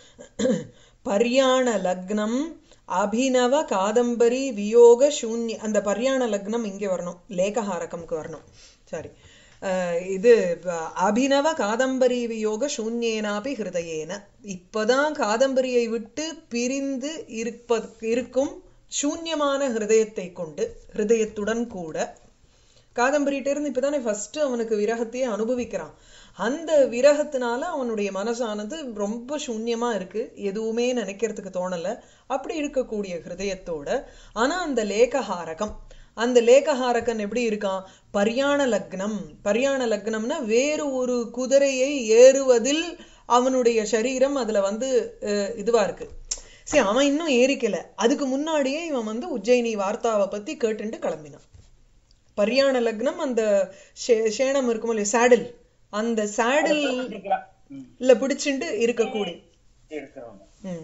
பர்யாண லக்னம் அபினவ காதம்பரி வியோக சூன்ய அந்த பர்யாண லக்னம் இங்கே வரணும் லேகஹாரகம்க்கு வரணும் சாரி இது ப- அபினவ காதம்பரி வியோக சூன்யேனாபி ஹிருதயேன இப்பதான் காதம்பரியை விட்டு பிரிந்து இருப்ப இருக்கும் சூன்யமான ஹிருதயத்தை கொண்டு ஹிருதயத்துடன் கூட காதம்பரிட்ட இருந்து இப்பதானே ஃபர்ஸ்ட் அவனுக்கு விரகத்தையே அனுபவிக்கிறான் அந்த விரகத்தினால அவனுடைய மனசானது ரொம்ப சூன்யமா இருக்கு எதுவுமே நினைக்கிறதுக்கு தோணல அப்படி இருக்கக்கூடிய ஹிருதயத்தோட ஆனா அந்த லேகஹாரகம் அந்த லேகஹாரகன் எப்படி இருக்கான் பரியாண லக்னம் பரியாண லக்னம்னா வேறு ஒரு குதிரையை ஏறுவதில் அவனுடைய சரீரம் அதுல வந்து அஹ், இதுவா இருக்கு சரி அவன் இன்னும் ஏறிக்கல அதுக்கு முன்னாடியே இவன் வந்து உஜ்ஜயினி வார்த்தாவை பத்தி கேட்டுட்டு கிளம்பினான் பரியாண லக்னம் அந்த ஷே- சேணம் இருக்குமோ இல்லையா சேடில் அந்த சேடில் இருக்கிறான். ம். இல்ல பிடிச்சிண்டு இருக்கக்கூடிய இருக்கிறவங்க ம்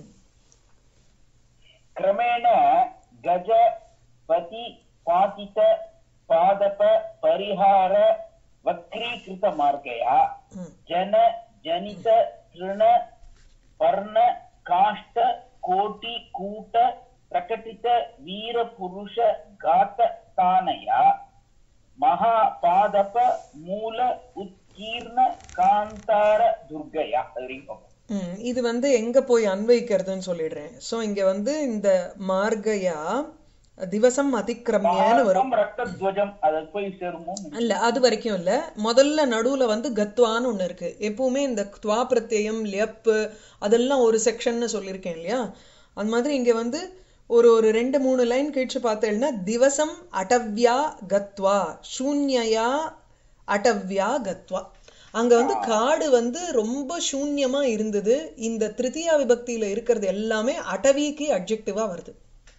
क्रमेण गज पति पातित पादप परिहार वक्रीकृत मार्गया ம் जन जनित तृण पर्ण काष्ठ कोटि कूट प्रकटित वीर पुरुष घात स्थानया महापादप मूल उत्कीर्ण कान्तार दुर्गया அறிவோம் ம், இது வந்து எங்க போய் அன்வைக்கிறதுன்னு சொல்லிடுறேன் சோ இங்க வந்து இந்த மார்கயா திவசம் அதிக்கிரமியன்னு வரும் பாரதம் ரக்தத்வஜம் அது போய் சேருமோ இல்ல அது வரைக்கும் இல்ல முதல்ல நடுவுல வந்து கத்வான்னு ஒண்ணு இருக்கு எப்பவுமே இந்த துவா பிரத்யயம் லியப்பு அதெல்லாம் ஒரு செக்ஷன்னு சொல்லியிருக்கேன் இல்லையா அது மாதிரி இங்க வந்து ஒரு ஒரு ரெண்டு மூணு லைன் கழிச்சு பார்த்தேன்னா திவசம் அடவ்யா கத்வா சூன்யயா அடவ்யா கத்வா அங்க வந்து காடு வந்து ரொம்ப சூன்யமா இருந்தது இந்த திருத்தியா விபக்தியில இருக்கிறது எல்லாமே அடவிக்கு அட்ஜெக்டிவா வருது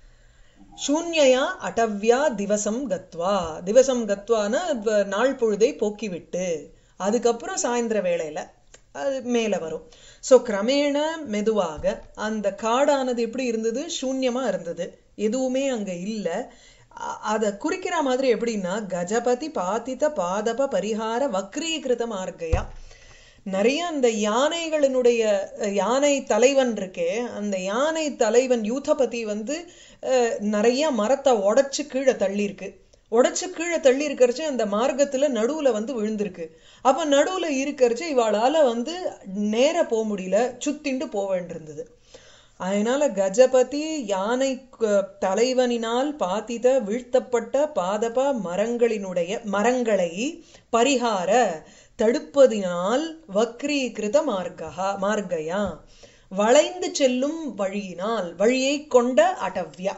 சூன்யயா அடவ்யா திவசம் கத்வா திவசம் கத்வானா வ- நாள் பொழுதை போக்கிவிட்டு அதுக்கப்புறம் சாயந்தர வேளையில அது மேல வரும் சோ கிரமேண மெதுவாக அந்த காடானது எப்படி இருந்தது சூன்யமா இருந்தது எதுவுமே அங்க இல்ல அ- அத குறிக்கிற மாதிரி எப்படின்னா கஜபதி பாதித பாதப பரிகார வக்ரீகிருத மார்க்கையா நிறைய அந்த யானைகளினுடைய அஹ், யானை தலைவன் இருக்கே அந்த யானை தலைவன் யூதபதி வந்து அஹ், நிறைய மரத்தை உடைச்சு கீழே தள்ளி இருக்கு உடைச்சு கீழே தள்ளி இருக்கறச்சு அந்த மார்க்கத்துல நடுவுல வந்து விழுந்திருக்கு அப்ப நடுவுல இருக்கறச்சு இவாளால வந்து நேர போக முடியல சுத்திண்டு போக வேண்டியிருந்தது அதனால கஜபதி யானை க- தலைவனினால் பாத்தித வீழ்த்தப்பட்ட பாதப மரங்களினுடைய மரங்களை பரிகார தடுப்பதினால் வக்ரீகிருத மார்கா மார்கயா வளைந்து செல்லும் வழியினால் வழியை கொண்ட அடவ்யா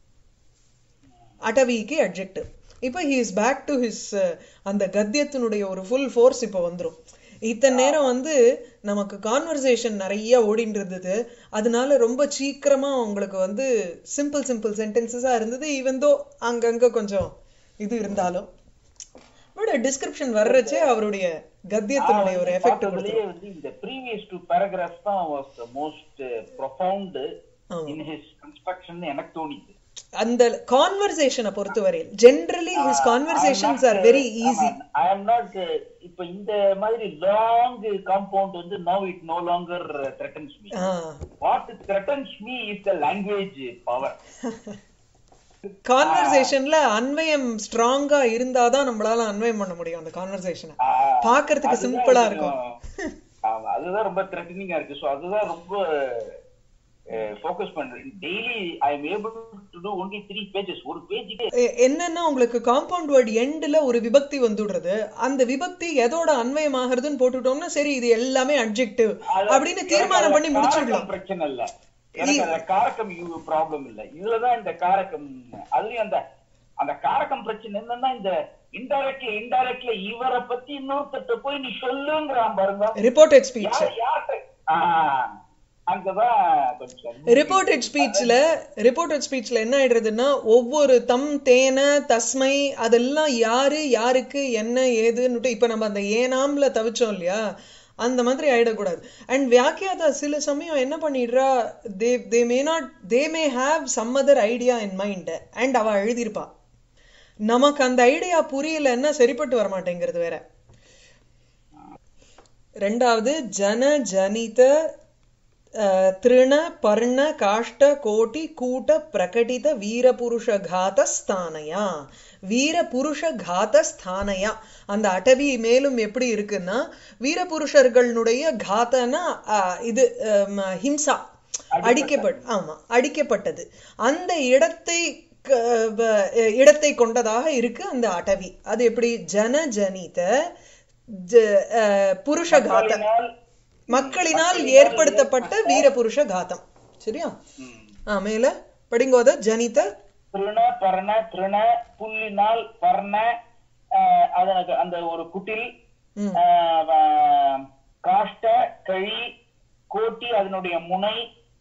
அடவிக்கு அட்ஜெக்டிவ் இப்போ he is back to his அந்த கத்தியத்தினுடைய ஒரு ஃபுல் ஃபோர்ஸ் இப்போ வந்துரும் இத்தனை நேரம் வந்து நமக்கு கான்வர்சேஷன் நிறைய ஓடிட்டு இருந்தது அதனால ரொம்ப சீக்கிரமா உங்களுக்கு வந்து சிம்பிள் சிம்பிள் சென்டென்சஸா இருந்தது ஈவன் தோ அங்கங்க கொஞ்சம் இது இருந்தாலும் பட் டிஸ்கிரிப்ஷன் வர்றச்சே அவருடைய கத்தியத்தினுடைய ஒரு எஃபெக்ட் கொடுத்துரும் பார்த்ததுலயே வந்து இந்த ப்ரீவியஸ் டூ பேராகிராஃப் தான் வாஸ் த மோஸ்ட் ப்ரொஃபவுண்ட் ஆமா. இன் ஹிஸ் கன்ஸ்ட்ரக்ஷன் எனக்கு தோணிச்சு அந்த கான்வர்சேஷனை பொறுத்தவரையில் generally his conversations are very easy I am not இப்ப இந்த மாதிரி லாங் காம்பவுண்ட் வந்து now it no longer threatens me what threatens me is the language power கான்வர்சேஷன்ல அன்வயம் ஸ்ட்ராங்கா இருந்தாதான் நம்மளால அன்வயம் பண்ண முடியும் அந்த கான்வர்சேஷனை பார்க்கிறதுக்கு சிம்பிளா இருக்கும் ஆமா அதுதான் ரொம்ப த்ரெட்டனிங்கா இருக்கு சோ அதுதான் ரொம்ப ஃபோக்கஸ் பண்றேன் daily I am able to to only three pages ஒரு பேஜுக்கு எ- என்னன்னா உங்களுக்கு காம்பவுண்ட் வேர்ட் எண்ட்ல ஒரு விபக்தி வந்துடுறது அந்த விபக்தி எதோட அன்வயம் ஆகுறதுன்னு போட்டுட்டோம்னா சரி இது எல்லாமே அட்ஜெக்டிவ் அப்படின்னு தீர்மானம் பண்ணி முடிச்சிடலாம் பிரச்சனை இல்ல எனக்கு அந்த காரக்கம் ப்ராப்ளம் இல்ல இதுலதான் இந்த காரக்கம் அதுலயும் அந்த அந்த காரக்கம் பிரச்சனை என்னன்னா இந்த இன்டைரக்ட்ல இன்டைரக்ட்ல இவரை பத்தி இன்னொருத்தட்ட போய் நீ சொல்லுங்கிறான் பாருங்க ரிப்போர்ட்டட் ஸ்பீச் யார் யார்கிட்ட ஆஹ், அங்கதான் கொஞ்சம் ரிப்போர்ட்டட் ஸ்பீச்ல ரிப்போர்ட்டட் ஸ்பீச்ல என்ன ஆயிடுறதுன்னா ஒவ்வொரு தம் தேன தஸ்மை அதெல்லாம் யாரு யாருக்கு என்ன ஏதுன்னுட்டு இப்ப நம்ம அந்த ஏனாம்ல தவிச்சோம் இல்லையா அந்த மாதிரி ஆயிடக்கூடாது அண்ட் வியாக்கியாதா சில சமயம் என்ன பண்ணிடுறா they they may not they may have some other idea in mind and அவ எழுதியிருப்பா நமக்கு அந்த ஐடியா புரியலன்னா சரிப்பட்டு வர மாட்டேங்கிறது வேற ரெண்டாவது ஜன ஜனித அஹ், திருண பர்ண காஷ்ட கோட்டி கூட்ட பிரகடித வீரபுருஷ காத ஸ்தானயா வீரபுருஷ காத ஸ்தானயா அந்த அட்டவி மேலும் எப்படி இருக்குன்னா வீரபுருஷர்களுடைய காதனா அஹ், இது அஹ், ஹிம்சா அடிக்கப்பட் ஆமா அடிக்கப்பட்டது அந்த இடத்தை க- வ- இடத்தை கொண்டதாக இருக்கு அந்த அட்டவி அது எப்படி ஜன ஜனித ஜ- அஹ், புருஷ காத மக்களினால் மக்களினால் ஏற்படுத்தப்பட்ட வீரபுருஷ காதம் சரியா ம், ஆ மேல படிங்கோத ஜனித திருண பர்ண திருண புல்லினால் பர்ண ஆஹ், அதனுக்கு அந்த ஒரு குட்டில் ம் ஆஹ், வ- காஷ்ட கழி கோட்டி அதனுடைய முனை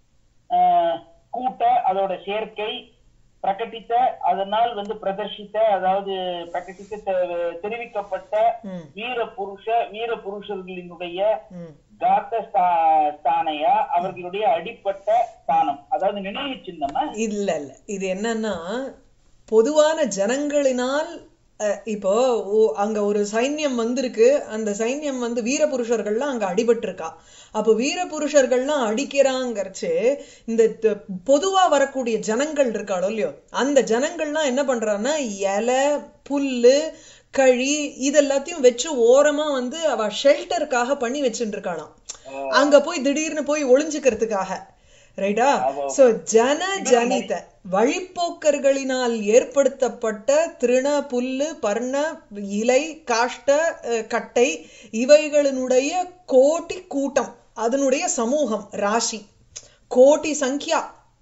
ஆஹ், கூட்ட அதோட சேர்க்கை பிரகட்டித்த அதனால் வந்து பிரதர்ஷித்த அதாவது பிரகட்டித்த தெ- தெரிவிக்கப்பட்ட ம் வீர புருஷ வீர புருஷர்களினுடைய ம் காத்த ஸ்தா- ஸ்தானையா அவர்களுடைய அடிப்பட்ட ஸ்தானம் அதாவது நினைவு சின்னமா இல்ல இல்ல இது என்னன்னா பொதுவான ஜனங்களினால் அஹ், இப்போ ஓ- அங்க ஒரு சைன்யம் வந்திருக்கு அந்த சைன்யம் வந்து வீரபுருஷர்கள்லாம் அங்க அடிபட்டிருக்கா அப்போ வீரபுருஷர்கள்லாம் அடிக்கிறாங்கறச்சு இந்த த- பொதுவா வரக்கூடிய ஜனங்கள் இருக்காளோ இல்லையோ அந்த ஜனங்கள்லாம் என்ன பண்றான்னா இலை புல்லு கழி இதெல்லாத்தையும் வச்சு ஓரமா வந்து அவ ஷெல்டருக்காக பண்ணி வச்சுட்டு இருக்காளாம் அங்க போய் திடீர்னு போய் ஒளிஞ்சுக்கிறதுக்காக ரைட்டா சோ ஜன ஜனித வழிப்போக்கர்களினால் ஏற்படுத்தப்பட்ட திருண புல்லு பர்ண இலை காஷ்ட அஹ், கட்டை இவைகளினுடைய கோட்டி கூட்டம் அதனுடைய சமூகம் ராசி கோட்டி சங்கியா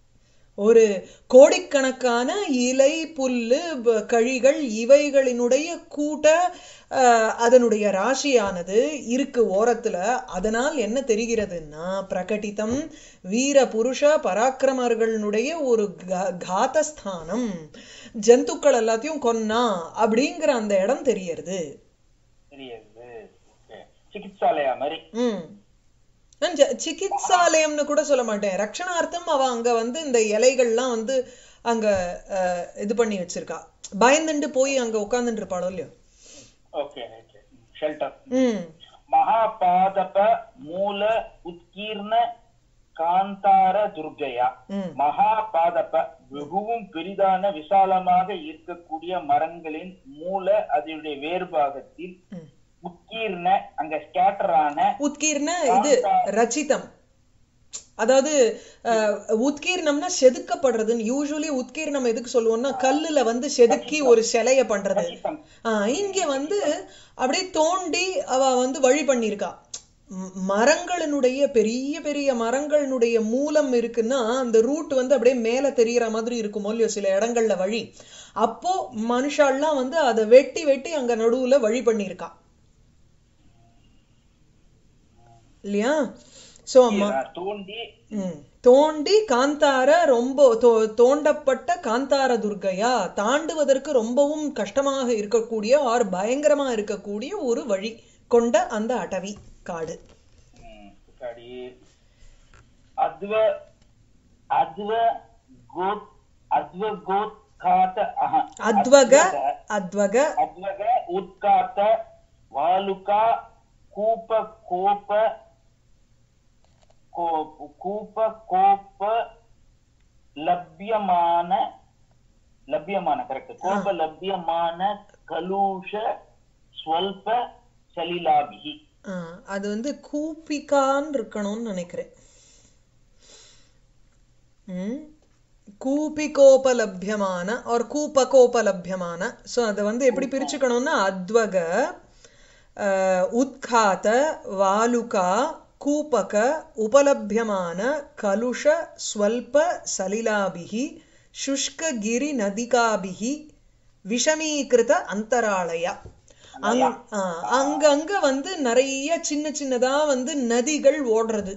ஒரு கோடிக்கணக்கான இலை புல்லு ப- கழிகள் இவைகளினுடைய கூட்ட அஹ், அதனுடைய ராசியானது இருக்கு ஓரத்துல அதனால் என்ன தெரிகிறதுன்னா பிரகடிதம் வீர புருஷ பராக்கிரமர்களுடைய ஒரு கா- காதஸ்தானம் ஜந்துக்கள் எல்லாத்தையும் கொன்னா அப்படிங்கிற அந்த இடம் தெரியறது தெரியாது Okay. சிகிச்சாலயா மாதிரி ம் நான் ஜ- சிகித்சாலயம்னு கூட சொல்ல மாட்டேன் ரக்ஷணார்த்தம் அவ அங்க வந்து இந்த இலைகள்லாம் வந்து அங்க அஹ், இது பண்ணி வச்சிருக்கா பயந்துண்டு போய் அங்க உட்கார்ந்துட்டு இருப்பாளோ இல்லையோ ஓகே ஷெல்டர் ம் மகாபாதப மூல உத்கீர்ண காந்தார துர்கையா ம் மகாபாதப மிகவும் பெரிதான விசாலமாக இருக்கக்கூடிய மரங்களின் மூல அதனுடைய வேறுபாகத்தில் ம். உத்கீர்ண அங்க ஸ்கேட்டர் ஆன உத்கீர்ண இது ரச்சிதம் அதாவது அஹ், உத்கீர்ணம்னா செதுக்கப்படுறதுன்னு யூஸ்வலி உத்கீர்ணம் எதுக்கு சொல்லுவோம்னா கல்லுல வந்து செதுக்கி ஒரு சிலைய பண்றது ரச்சிதம். ஆஹ் இங்க வந்து அப்படியே தோண்டி அவ வந்து வழி பண்ணியிருக்கா ம், மரங்களினுடைய பெரிய பெரிய மரங்களினுடைய மூலம் இருக்குன்னா அந்த ரூட் வந்து அப்படியே மேல தெரியற மாதிரி இருக்கும் இல்லையோ சில இடங்கள்ல வழி அப்போ மனுஷால்லாம் வந்து அதை வெட்டி வெட்டி அங்க நடுவுல வழி பண்ணியிருக்கா இல்லையா சோ தோண்டி ம். தோண்டி காந்தார ரொம்ப தோ- தோண்டப்பட்ட காந்தார துர்க்கையா தாண்டுவதற்கு ரொம்பவும் கஷ்டமாக இருக்கக்கூடிய ஆர் பயங்கரமா இருக்கக்கூடிய ஒரு வழி கொண்ட அந்த அடவி காடு ம், சரி அத்வ அத்வ கோத் அத்வ கோத்காத அஹ, அத்வக அத்வக அத்வக அத்வக உத்காத்த வாலுகா கூப கோப கோ- கூப கோப லப்யமான லப்யமான கரெக்ட் கோப லப்யமான கலூஷ ஸ்வல்ப சலிலாபிகி ஆ, அது வந்து கூப்பிகான்னு இருக்கணும்னு நினைக்கிறேன் ம் கூபிகோபலபியமான ஒரு கூபகோபலபியமான ஸோ அதை வந்து எப்படி பிரிச்சுக்கணும்னா அத்வக அஹ், உத்காத வாலுகா கூபக உபலபியமான கலுஷ ஸ்வல்ப சலிலாபிகி சுஷ்க கிரி நதிகாபிகி விஷமீகிருத அந்தராளயா அங் ஆ, அங்கங்க வந்து நிறைய சின்ன சின்னதா வந்து நதிகள் ஓடுறது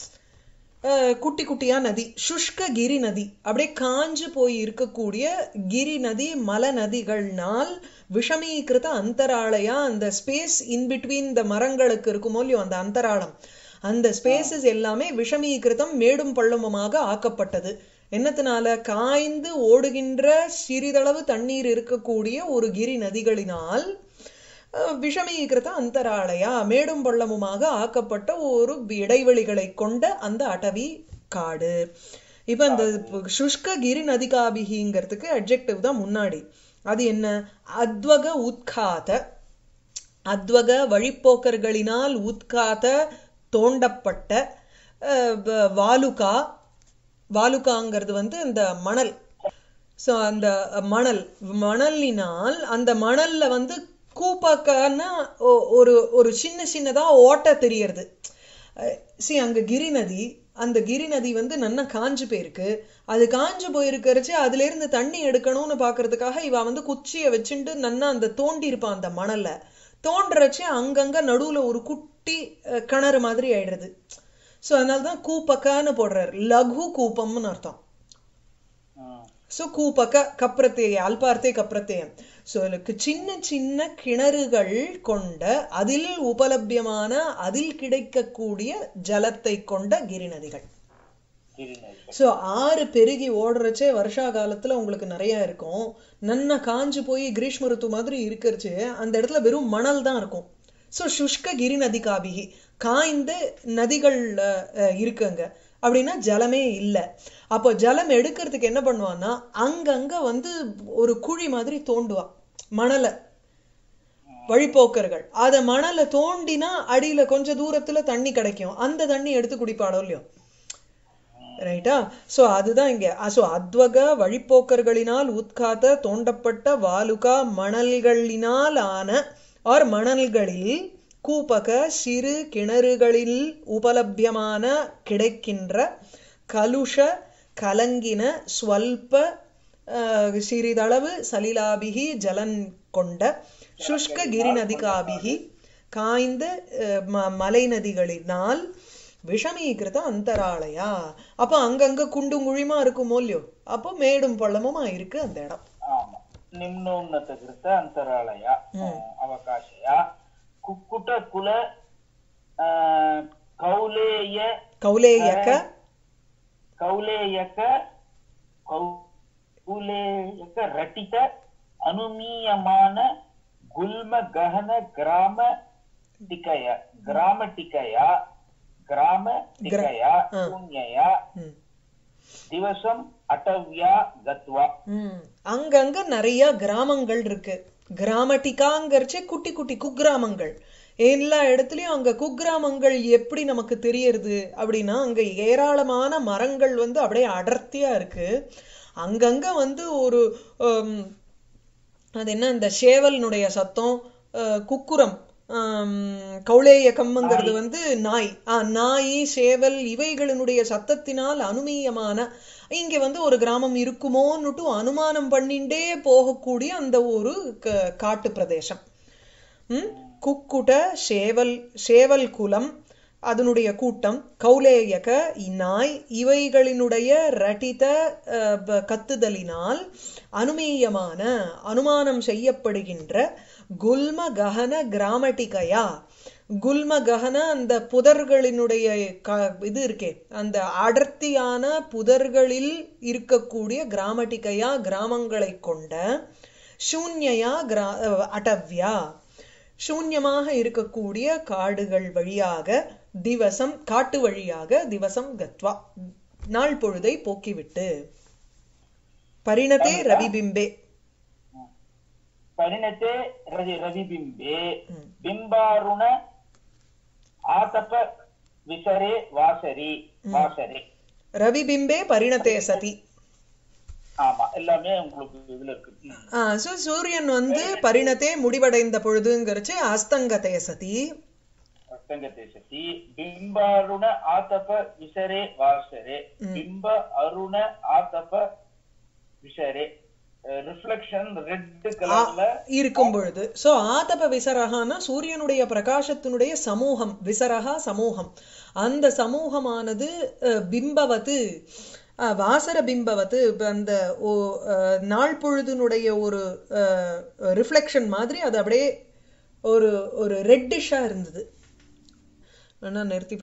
அஹ், குட்டி குட்டியா நதி சுஷ்க கிரி நதி அப்படியே காஞ்சு போய் இருக்கக்கூடிய கிரி நதி மல நதிகள்னால் விஷமீகிருத அந்தராளையா அந்த ஸ்பேஸ் இன் பிட்வீன் இந்த மரங்களுக்கு இருக்குமோ இல்லையோ அந்த அந்தராளம் அந்த ஸ்பேசஸ் எல்லாமே விஷமீகிருதம் மேடும் பள்ளமுமாக ஆக்கப்பட்டது என்னத்தினால காய்ந்து ஓடுகின்ற சிறிதளவு தண்ணீர் இருக்கக்கூடிய ஒரு கிரி நதிகளினால் அஹ், விஷமீகிருத அந்தராளையா மேடும் பள்ளமுமாக ஆக்கப்பட்ட ஒரு இடைவெளிகளை கொண்ட அந்த அடவி காடு இப்ப இந்த சுஷ்க கிரி நதிகாபிகிங்கிறதுக்கு அட்ஜெக்டிவ் தான் முன்னாடி அது என்ன அத்வக உத்காத அத்வக வழிப்போக்கர்களினால் உத்காத தோண்டப்பட்ட அஹ், வ- வாலுகா வாலுகாங்கிறது வந்து இந்த மணல் ஸோ அந்த மணல் மணலினால் அந்த மணல்ல வந்து கூப்பாக்கான ஒரு ஒரு சின்ன சின்னதா ஓட்டை தெரியறது சி அங்க கிரி நதி அந்த கிரி நதி வந்து நன்னா காஞ்சு போயிருக்கு அது காஞ்சு போயிருக்கிறச்சு அதுல இருந்து தண்ணி எடுக்கணும்னு பாக்குறதுக்காக இவ வந்து குச்சியை வச்சுட்டு நன்னா அந்த தோண்டி இருப்பான் அந்த மணல்ல தோன்றச்சு அங்கங்க நடுவுல ஒரு குட்டி அஹ், கிணறு மாதிரி ஆயிடுறது ஸோ அதனாலதான் கூப்பக்கான்னு போடுறாரு லகு கூப்பம்னு அர்த்தம் ம், ஸோ கூப்பக்க கப்ரத்தேய அல்பார்த்தே கப்ரத்தேயம் ஸோ எனக்கு சின்ன சின்ன கிணறுகள் கொண்ட அதில் உபலபியமான அதில் கிடைக்கக்கூடிய ஜலத்தை கொண்ட கிரிநதிகள் கிரிநதி ஸோ ஆறு பெருகி ஓடுறச்சே வருஷா காலத்துல உங்களுக்கு நிறைய இருக்கும் நன்னா காஞ்சு போய் கிரீஷ்ம ருத்து மாதிரி இருக்கிறச்சு அந்த இடத்துல வெறும் மணல் தான் இருக்கும் ஸோ சுஷ்க கிரி நதிகாபிகி காய்ந்த நதிகள் அஹ், இருக்குங்க அப்படின்னா ஜலமே இல்லை அப்போ ஜலம் எடுக்கிறதுக்கு என்ன பண்ணுவான்னா அங்கங்க வந்து ஒரு குழி மாதிரி தோண்டுவான் மணலை வழிப்போக்கர்கள் அத மணலை தோண்டினா அடியில கொஞ்ச தூரத்துல தண்ணி கிடைக்கும் அந்த தண்ணி எடுத்து குடிப்பாடோ இல்லையோ ரைட்டா சோ அதுதான் இங்க சோ அத்வக வழிப்போக்கர்களினால் உத்காத்த தோண்டப்பட்ட வாலுகா மணல்களினால் ஆன ஆர் மணல்களில் கூபக சிறு கிணறுகளில் உபலபியமான கிடைக்கின்ற கலுஷ கலங்கின ஸ்வல்ப அஹ், சிறிதளவு சலிலாபிகி ஜலன் கொண்ட சுஷ்க கிரிநதிகாபிகி காய்ந்த அஹ், ம- மலை நதிகளினால் விஷமீகிருத அந்தராலயா அப்போ அங்கங்க குண்டும் குழிமா இருக்குமோ இல்லையோ அப்போ மேடும் பள்ளமுமா இருக்கு அந்த இடம் ஆமா ನಿಮ್ನೋನ್ನತ ಕೃತ ಅಂತರಾಳಯ ಅವಕಾಶಯ ಕುಕ್ಕುಟ ಕುಲ ಆ, ಕೌಲೇಯ கௌலேயக்க ಕೌಲೇಯಕ ಕೌಲೇಯಕ ರಟಿತ ಅನುಮೀಯಮಾನ ಗುಲ್ಮ ಗಹನ ಗ್ರಾಮ ಟಿಕಯ ಗ್ರಾಮ ಟಿಕಯ ಗ್ರಾಮ ಟಿಕಯ ಶೂನ್ಯಯ ம். ದಿವಸಂ ಅಟವ್ಯ ಗತ್ವ ம். அங்கங்க நிறைய கிராமங்கள் இருக்கு கிராமட்டிகாங்கிறச்சே குட்டி குட்டி குக்கிராமங்கள் எல்லா இடத்துலயும் அங்க குக்கிராமங்கள் எப்படி நமக்கு தெரியறது அப்படின்னா அங்க ஏராளமான மரங்கள் வந்து அப்படியே அடர்த்தியா இருக்கு அங்கங்க வந்து ஒரு ஹம், அது என்ன இந்த சேவலினுடைய சத்தம் அஹ், குக்குரம் ஆம், கௌளேய கம்முங்கிறது வந்து நாய் ஆ, நாய் சேவல் இவைகளினுடைய சத்தத்தினால் அனுமீயமான இங்க வந்து ஒரு கிராமம் இருக்குமோன்னுட்டு அனுமானம் பண்ணிண்டே போகக்கூடிய அந்த ஒரு க- காட்டு பிரதேசம் ம்? குக்குட சேவல் சேவல் குலம் அதனுடைய கூட்டம் கௌலேயக நாய் இவைகளினுடைய ரட்டித அஹ், ப- கத்துதலினால் அனுமேயமான அனுமானம் செய்யப்படுகின்ற குல்ம ககன கிராமட்டிகையா குல்ம ககன அந்த புதர்களினுடைய க இது இருக்கே அந்த அடர்த்தியான புதர்களில் இருக்கக்கூடிய கிராமட்டிகையா கிராமங்களை கொண்ட சூன்யயா கிரா அஹ், அடவ்யா சூன்யமாக இருக்கக்கூடிய காடுகள் வழியாக திவசம் காட்டு வழியாக திவசம் கத்வா நாள் பொழுதை போக்கிவிட்டு பரிணதே ரவிபிம்பே परिणते रवि रविबिम्बे बिम्बारुण आतप विसरे वासरि वासरे ரவிபிம்பே பரிணதே சதி ஆமா எல்லாமே உங்களுக்கு இதுல இருக்கு ம். ஆ, so சூரியன் வந்து பரிணத்தே முடிவடைந்த பொழுதுங்கிறச்சு அஸ்தங்கதே சதி அஸ்தங்கத்தை சதி பிம்பாருண ஆதப விசரே வாசரே பிம்ப அருண ஆதப விசரே ரிஃப்ளெக்ஷன் ரெட் கலர்ல இருக்கும் பொழுது சோ ஆதப விசரகான சூரியனுடைய பிரகாசத்தினுடைய சமூகம் விசரகா சமூகம் அந்த சமூகமானது அஹ், பிம்பவத்து அஹ், வாசர பிம்பவத்து இப்ப அந்த ஓ- அஹ், நாள் பொழுதினுடைய ஒரு ரிஃப்ளெக்ஷன் மாதிரி அது அப்படியே ஒரு ஒரு ரெட்டிஷா இருந்தது வேணா நிறுத்தி